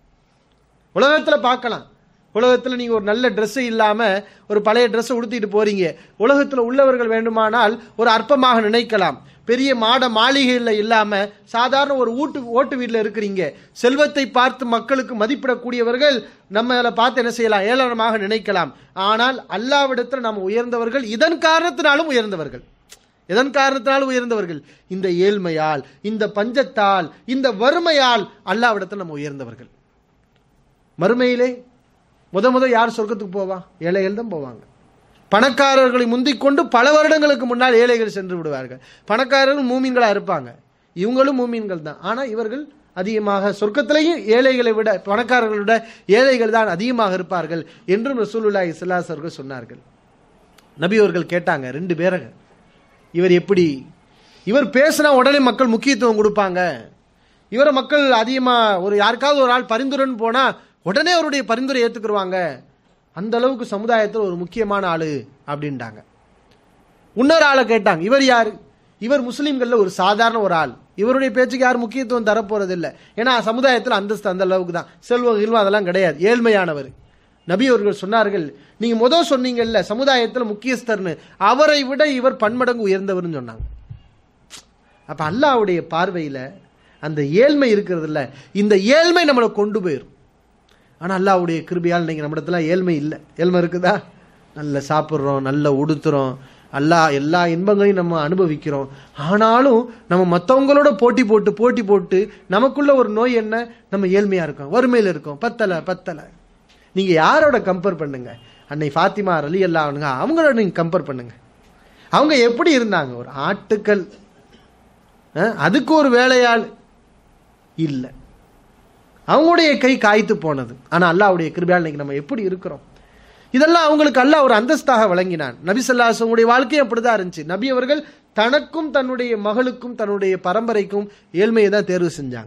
உலகத்துல பார்க்கலாம் உலகத்துல நீங்க ஒரு நல்ல Dress இல்லாம ஒரு பழைய Dress உடுத்திட்டு போறீங்க உலகத்துல உள்ளவர்கள் வேண்டுமானால் ஒரு அற்பமாக நினைக்கலாம் பெரிய மாட மாளிகையில் இல்லாம சாதாரண ஒரு ஊட்டு ஓட்டு வீட்டில் இருக்கிறீங்க செல்வத்தை பார்த்து மக்களுக்கு மதிப்பிடக்கூடியவர்கள் நம்ம பார்த்து என்ன செய்யலாம் ஏளனமாக நினைக்கலாம் ஆனால் அல்லாவிடத்தில் நாம் உயர்ந்தவர்கள் இதன் காரணத்தினாலும் உயர்ந்தவர்கள் எதன் காரணத்தினாலும் உயர்ந்தவர்கள் இந்த ஏழ்மையால் இந்த பஞ்சத்தால் இந்த வறுமையால் அல்லாவிடத்தில் நம்ம உயர்ந்தவர்கள் மறுமையிலே முத முத யார் சொர்க்கத்துக்கு போவா ஏழைகள் தான் போவாங்க பணக்காரர்களை முந்திக் கொண்டு பல வருடங்களுக்கு முன்னால் ஏழைகள் சென்று விடுவார்கள் பணக்காரர்கள் மூமீன்களா இருப்பாங்க இவங்களும் மூமீன்கள் தான் ஆனா இவர்கள் அதிகமாக சொர்க்கத்திலேயும் ஏழைகளை விட பணக்காரர்களை விட ஏழைகள் தான் அதிகமாக இருப்பார்கள் என்றும் ரசூலுல்லாஹி ஸல்லல்லாஹு அவர்கள் சொன்னார்கள் நபி அவர்கள் கேட்டாங்க ரெண்டு பேரை இவர் எப்படி இவர் பேசினா உடனே மக்கள் முக்கியத்துவம் கொடுப்பாங்க இவரை மக்கள் அதிகமா ஒரு யாருக்காவது ஒரு ஆள் பரிந்துரைன்னு போனா உடனே அவருடைய பரிந்துரை ஏத்துக்குருவாங்க அந்த அளவுக்கு சமுதாயத்தில் ஒரு முக்கியமான ஆளு அப்படின்ட்டாங்க இன்னொரு ஆளை கேட்டாங்க இவர் யார் இவர் முஸ்லீம்கள்ல ஒரு சாதாரண ஒரு ஆள் இவருடைய பேச்சுக்கு யார் முக்கியத்துவம் தரப்போறது இல்லை ஏன்னா சமுதாயத்தில் அந்தஸ்து அந்த அளவுக்கு தான் செல்வம் கில்வம் அதெல்லாம் கிடையாது ஏழ்மையானவர் நபி அவர்கள் சொன்னார்கள் நீங்க முதல் சொன்னீங்கல்ல சமுதாயத்தில் முக்கியஸ்தர்னு அவரை விட இவர் பன்மடங்கு உயர்ந்தவர்னு சொன்னாங்க அப்ப அல்லாஹ்வுடைய பார்வையில அந்த ஏழ்மை இருக்கிறது இல்ல இந்த ஏழ்மை நம்மளை கொண்டு போயிரும் ஆனா அல்லாஹ்வுடைய கிருபையால் நீங்க நம்ம இடத்துல ஏழ்மை இல்லை ஏழ்மை இருக்குதா நல்ல சாப்பிட்றோம் நல்ல உடுத்துறோம் அல்லாஹ் எல்லா இன்பங்களையும் நம்ம அனுபவிக்கிறோம் ஆனாலும் நம்ம மற்றவங்களோட போட்டி போட்டு போட்டி போட்டு நமக்குள்ள ஒரு நோய் என்ன நம்ம ஏழ்மையா இருக்கோம் வறுமையில் இருக்கோம் பத்தலை பத்தலை நீங்க யாரோட கம்பேர் பண்ணுங்க அன்னை ஃபாத்திமா அலி அல்லா அவங்களோட நீங்க கம்பேர் பண்ணுங்க அவங்க எப்படி இருந்தாங்க ஒரு ஆட்டுக்கள் அஹ், அதுக்கு ஒரு வேலையாள் இல்லை அவங்களுடைய கை காய்த்து போனது ஆனா அல்லாஹ்வுடைய கிருபையால் இன்னைக்கு நம்ம எப்படி இருக்கிறோம் இதெல்லாம் அவங்களுக்கு அல்லாஹ் ஒரு அந்தஸ்தாக வழங்கினான் நபி ஸல்லல்லாஹு வாழ்க்கை அப்படிதான் இருந்துச்சு நபி அவர்கள் தனக்கும் தன்னுடைய மகளுக்கும் தன்னுடைய பரம்பரைக்கும் ஏழ்மையை தான் தேர்வு செஞ்சாங்க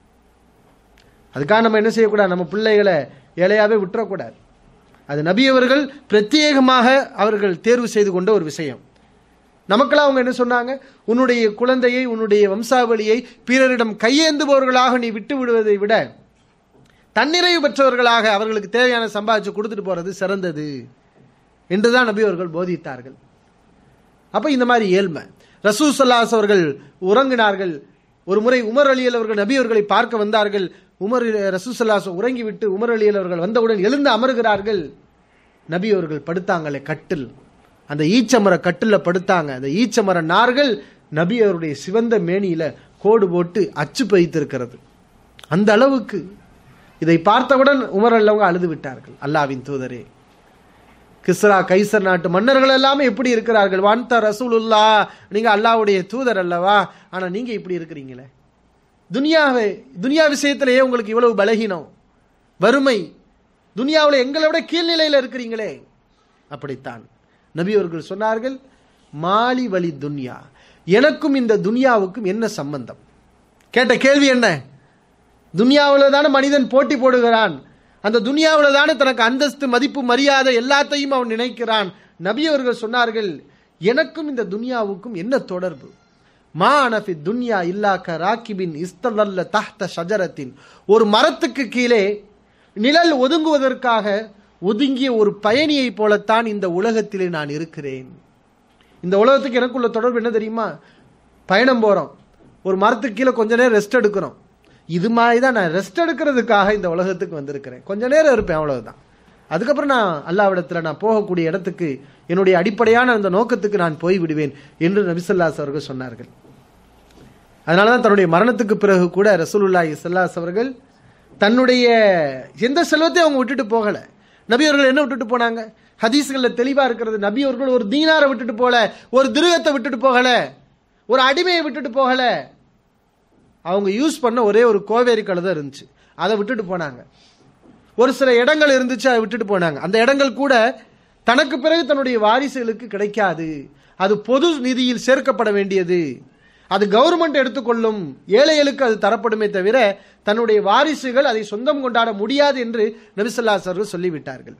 அதுக்காக நம்ம என்ன செய்யக்கூடாது நம்ம பிள்ளைகளை ஏழையாவே விட்டுறக்கூடாது அது நபி அவர்கள் பிரத்யேகமாக அவர்கள் தேர்வு செய்து கொண்ட ஒரு விஷயம் நமக்கெல்லாம் அவங்க என்ன சொன்னாங்க உன்னுடைய குழந்தையை உன்னுடைய வம்சாவளியை பிறரிடம் கையேந்துபவர்களாக நீ விட்டு விடுவதை விட தன்னிறைவு பெற்றவர்களாக அவர்களுக்கு தேவையான சம்பாதிச்சு கொடுத்துட்டு போறது சிறந்தது என்றுதான் நபி அவர்கள் போதித்தார்கள் அப்ப இந்த மாதிரி ஏழ்மை ரசூ சல்லாஸ் அவர்கள் உறங்கினார்கள் ஒரு முறை உமர் அலியல் அவர்கள் நபி அவர்களை பார்க்க வந்தார்கள் உமர் ரசூ சல்லாஸ் உறங்கிவிட்டு உமர் அலியல் அவர்கள் வந்தவுடன் எழுந்து அமருகிறார்கள் நபி அவர்கள் படுத்தாங்களே கட்டில் அந்த ஈச்சமர கட்டில்ல படுத்தாங்க அந்த ஈச்சமர நார்கள் நபி அவருடைய சிவந்த மேனியில கோடு போட்டு அச்சு பதித்திருக்கிறது அந்த அளவுக்கு இதை பார்த்தவுடன் உமர் அல்லவங்க அழுது விட்டார்கள் அல்லாவின் தூதரே கிஸ்ரா கைசர் நாட்டு மன்னர்கள் எல்லாமே எப்படி இருக்கிறார்கள் வான்த ரசூலுல்லா நீங்க அல்லாஹ்வுடைய தூதர் அல்லவா ஆனா நீங்க இப்படி இருக்கிறீங்களே துனியாவை துனியா விஷயத்திலேயே உங்களுக்கு இவ்வளவு பலகீனம் வறுமை துனியாவில் எங்களை விட கீழ்நிலையில இருக்கிறீங்களே அப்படித்தான் நபி அவர்கள் சொன்னார்கள் மாலி வழி துன்யா எனக்கும் இந்த துனியாவுக்கும் என்ன சம்பந்தம் கேட்ட கேள்வி என்ன துனியாவில் தானே மனிதன் போட்டி போடுகிறான் அந்த துனியாவில் தானே தனக்கு அந்தஸ்து மதிப்பு மரியாதை எல்லாத்தையும் அவன் நினைக்கிறான் நபி அவர்கள் சொன்னார்கள் எனக்கும் இந்த துனியாவுக்கும் என்ன தொடர்பு மா அனஃபி துன்யா இல்லாக்க ராக்கிபின் இஸ்தல்ல தஹ்த ஷஜரத்தின் ஒரு மரத்துக்கு கீழே நிழல் ஒதுங்குவதற்காக ஒதுங்கிய ஒரு பயணியை போலத்தான் இந்த உலகத்திலே நான் இருக்கிறேன் இந்த உலகத்துக்கு எனக்குள்ள தொடர்பு என்ன தெரியுமா பயணம் போறோம் ஒரு மரத்துக்கு கீழே கொஞ்ச நேரம் ரெஸ்ட் எடுக்கிறோம் இது மாதிரி தான் நான் ரெஸ்ட் எடுக்கிறதுக்காக இந்த உலகத்துக்கு வந்திருக்கிறேன் கொஞ்ச நேரம் இருப்பேன் அவ்வளவுதான் அதுக்கப்புறம் நான் அல்லாவிடத்தில் நான் போகக்கூடிய இடத்துக்கு என்னுடைய அடிப்படையான அந்த நோக்கத்துக்கு நான் போய் விடுவேன் என்று நபிசல்லாஸ் அவர்கள் சொன்னார்கள் அதனால தான் தன்னுடைய மரணத்துக்கு பிறகு கூட ரசூலுல்லாஹி ஸல்லல்லாஹு அவர்கள் தன்னுடைய எந்த செல்வத்தையும் அவங்க விட்டுட்டு போகல நபி அவர்கள் என்ன விட்டுட்டு போனாங்க ஹதீஸ்கள்ல தெளிவா இருக்கிறது நபி அவர்கள் ஒரு தீனாரை விட்டுட்டு போல ஒரு திருகத்தை விட்டுட்டு போகல ஒரு அடிமையை விட்டுட்டு போகல அவங்க யூஸ் பண்ண ஒரே ஒரு கோவேரி கழுதை இருந்துச்சு அதை விட்டுட்டு போனாங்க ஒரு சில இடங்கள் இருந்துச்சு அதை விட்டுட்டு போனாங்க அந்த இடங்கள் கூட தனக்கு பிறகு தன்னுடைய வாரிசுகளுக்கு கிடைக்காது அது பொது நிதியில் சேர்க்கப்பட வேண்டியது அது கவர்மெண்ட் எடுத்துக்கொள்ளும் ஏழைகளுக்கு அது தரப்படுமே தவிர தன்னுடைய வாரிசுகள் அதை சொந்தம் கொண்டாட முடியாது என்று நபிசல்லாஸ் அவர்கள் சொல்லிவிட்டார்கள்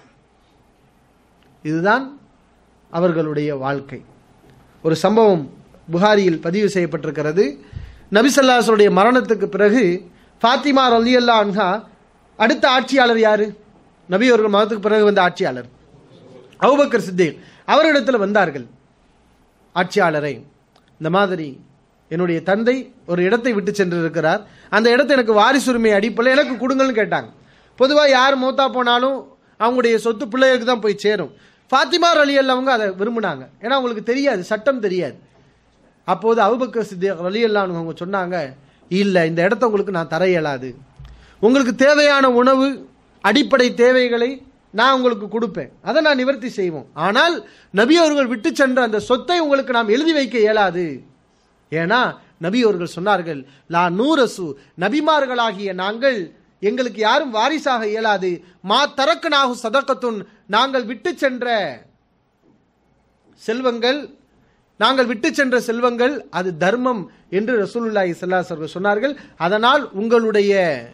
இதுதான் அவர்களுடைய வாழ்க்கை ஒரு சம்பவம் புகாரியில் பதிவு செய்யப்பட்டிருக்கிறது நபிசல்லாசருடைய மரணத்துக்கு பிறகு ஃபாத்திமா ரலியல்லா அன்ஹா அடுத்த ஆட்சியாளர் யாரு நபி அவர்கள் மதத்துக்கு பிறகு வந்த ஆட்சியாளர் அபூபக்கர் சித்தீக் அவரிடத்தில் வந்தார்கள் ஆட்சியாளரை இந்த மாதிரி என்னுடைய தந்தை ஒரு இடத்தை விட்டு சென்றிருக்கிறார் அந்த இடத்தை எனக்கு வாரிசுரிமை அடிப்படையில் எனக்கு கொடுங்கள்னு கேட்டாங்க பொதுவாக யார் மூத்தா போனாலும் அவங்களுடைய சொத்து பிள்ளைகளுக்கு தான் போய் சேரும் ஃபாத்திமா ரலியல் அவங்க அதை விரும்பினாங்க ஏன்னா அவங்களுக்கு தெரியாது சட்டம் தெரியாது அப்போது அபுபக்கர் சித்திக் ரலியல்லான்னு அவங்க சொன்னாங்க இல்லை இந்த இடத்த உங்களுக்கு நான் தர இயலாது உங்களுக்கு தேவையான உணவு அடிப்படை தேவைகளை நான் உங்களுக்கு கொடுப்பேன் அதை நான் நிவர்த்தி செய்வோம் ஆனால் நபி அவர்கள் விட்டு சென்ற அந்த சொத்தை உங்களுக்கு நாம் எழுதி வைக்க இயலாது ஏன்னா நபி அவர்கள் சொன்னார்கள் லா நூரசு நபிமார்களாகிய நாங்கள் எங்களுக்கு யாரும் வாரிசாக இயலாது மா தரக்கு நாகு சதக்கத்துன் நாங்கள் விட்டு சென்ற செல்வங்கள் நாங்கள் விட்டு சென்ற செல்வங்கள் அது தர்மம் என்று ரசூலுல்லாஹி ஸல்லல்லாஹு அலைஹி சொன்னார்கள் அதனால் உங்களுடைய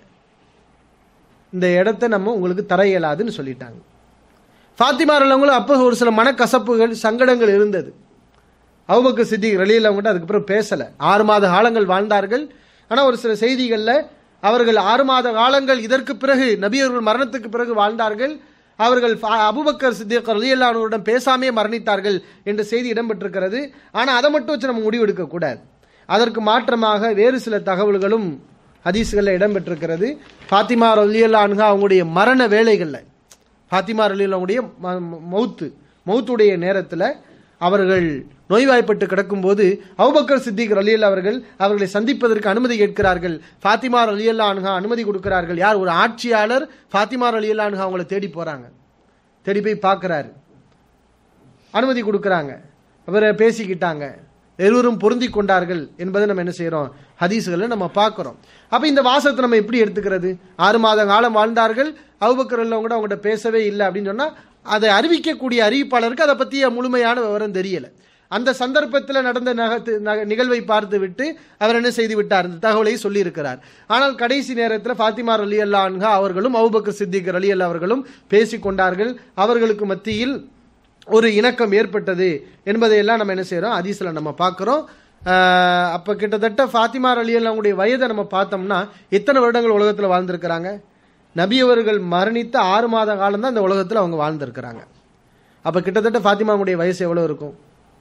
இந்த இடத்தை நம்ம உங்களுக்கு தர இயலாதுன்னு சொல்லிட்டாங்க ஃபாத்திமா உள்ளவங்களும் அப்போ ஒரு சில மனக்கசப்புகள் சங்கடங்கள் இருந்தது அவுபக்கு சித்திக் ரலியில் அவங்ககிட்ட அதுக்கப்புறம் பேசலை ஆறு மாத காலங்கள் வாழ்ந்தார்கள் ஆனால் ஒரு சில செய்திகளில் அவர்கள் ஆறு மாத காலங்கள் இதற்கு பிறகு நபி அவர்கள் மரணத்துக்கு பிறகு வாழ்ந்தார்கள் அவர்கள் ஃபா- அபூபக்கர் சித்திக் ரலியல்லானவரிடம் பேசாமே மரணித்தார்கள் என்ற செய்தி இடம்பெற்றிருக்கிறது ஆனால் அதை மட்டும் வச்சு நம்ம முடிவெடுக்கக்கூடாது அதற்கு மாற்றமாக வேறு சில தகவல்களும் ஹதீஸ்களில் இடம்பெற்றிருக்கிறது ஃபாத்திமா ரலியல்லானுங்க அவங்களுடைய மரண வேலைகளில் ஃபாத்திமா ரலியல்லாவுடைய மௌத்து மௌத்துடைய நேரத்தில் அவர்கள் நோய்வாய்ப்பட்டு கிடக்கும்போது அவுபக்கர் சித்திக் ரலியல் அவர்கள் அவர்களை சந்திப்பதற்கு அனுமதி கேட்கிறார்கள் ஃபாத்திமா ரலியல்லா அனுகா அனுமதி கொடுக்கிறார்கள் யார் ஒரு ஆட்சியாளர் ஃபாத்திமா ரலியல்லா அனுகா அவங்கள தேடி போறாங்க தேடி போய் பார்க்கறாரு அனுமதி கொடுக்கறாங்க அவரை பேசிக்கிட்டாங்க இருவரும் பொருந்தி கொண்டார்கள் என்பதை நம்ம என்ன செய்றோம் ஹதீஸ்களை நம்ம பார்க்கிறோம் அப்ப இந்த வாசத்தை நம்ம எப்படி எடுத்துக்கிறது ஆறு மாத காலம் வாழ்ந்தார்கள் அவுபக்கர் கூட அவங்ககிட்ட பேசவே இல்லை அப்படின்னு சொன்னா அதை அறிவிக்கக்கூடிய அறிவிப்பாளருக்கு அதை பற்றிய முழுமையான விவரம் தெரியல அந்த சந்தர்ப்பத்தில் நடந்த நகத்து- நக- நிகழ்வை பார்த்து விட்டு அவர் என்ன செய்து விட்டார் இந்த தகவலை சொல்லி இருக்கிறார் ஆனால் கடைசி நேரத்தில் ஃபாத்திமா அலி அல்லான்ஹா அவர்களும் அவுபக்கர் சித்திக் அலி அல்லா அவர்களும் பேசிக் கொண்டார்கள் அவர்களுக்கு மத்தியில் ஒரு இணக்கம் ஏற்பட்டது என்பதையெல்லாம் நம்ம என்ன செய்றோம் ஹதீஸ்ல நம்ம பார்க்கிறோம் ஆஹ் அப்ப கிட்டத்தட்ட ஃபாத்திமா அலி அவங்களுடைய வயதை நம்ம பார்த்தோம்னா எத்தனை வருடங்கள் உலகத்தில் வாழ்ந்திருக்கிறாங்க நபி அவர்கள் மரணித்த ஆறு மாத காலம் தான் இந்த உலகத்தில் அவங்க வாழ்ந்திருக்கிறாங்க அப்ப கிட்டத்தட்ட ஃபாத்திமாவுடைய வயசு எவ்வளவு இருக்கும்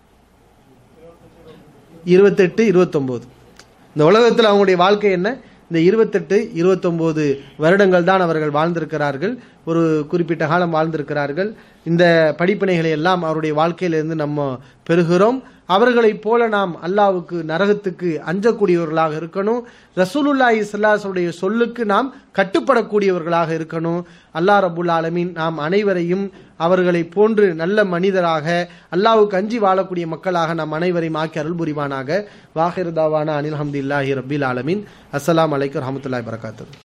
இருபத்தெட்டு இருபத்தொம்போது இந்த உலகத்தில் அவங்களுடைய வாழ்க்கை என்ன இந்த இருபத்தெட்டு இருபத்தொம்போது வருடங்கள் தான் அவர்கள் வாழ்ந்திருக்கிறார்கள் ஒரு குறிப்பிட்ட காலம் வாழ்ந்திருக்கிறார்கள் இந்த படிப்பினைகளை எல்லாம் அவருடைய வாழ்க்கையிலிருந்து நம்ம பெறுகிறோம் அவர்களைப் போல நாம் அல்லாவுக்கு நரகத்துக்கு அஞ்சக்கூடியவர்களாக இருக்கணும் ரசூலுல்லாஹி ஸல்லல்லாஹுடைய சொல்லுக்கு நாம் கட்டுப்படக்கூடியவர்களாக இருக்கணும் அல்லாஹ் ரபுல் ஆலமீன் நாம் அனைவரையும் அவர்களைப் போன்று நல்ல மனிதராக அல்லாவுக்கு அஞ்சி வாழக்கூடிய மக்களாக நாம் அனைவரையும் ஆக்கி அருள் புரிவானாக வாஹிர் தாவானா அனில் ஹம்துல்லாஹி ரபில் ஆலமீன் அஸ்ஸலாமு அலைக்கும் வரஹ்மத்துல்லாஹி வரகாத்து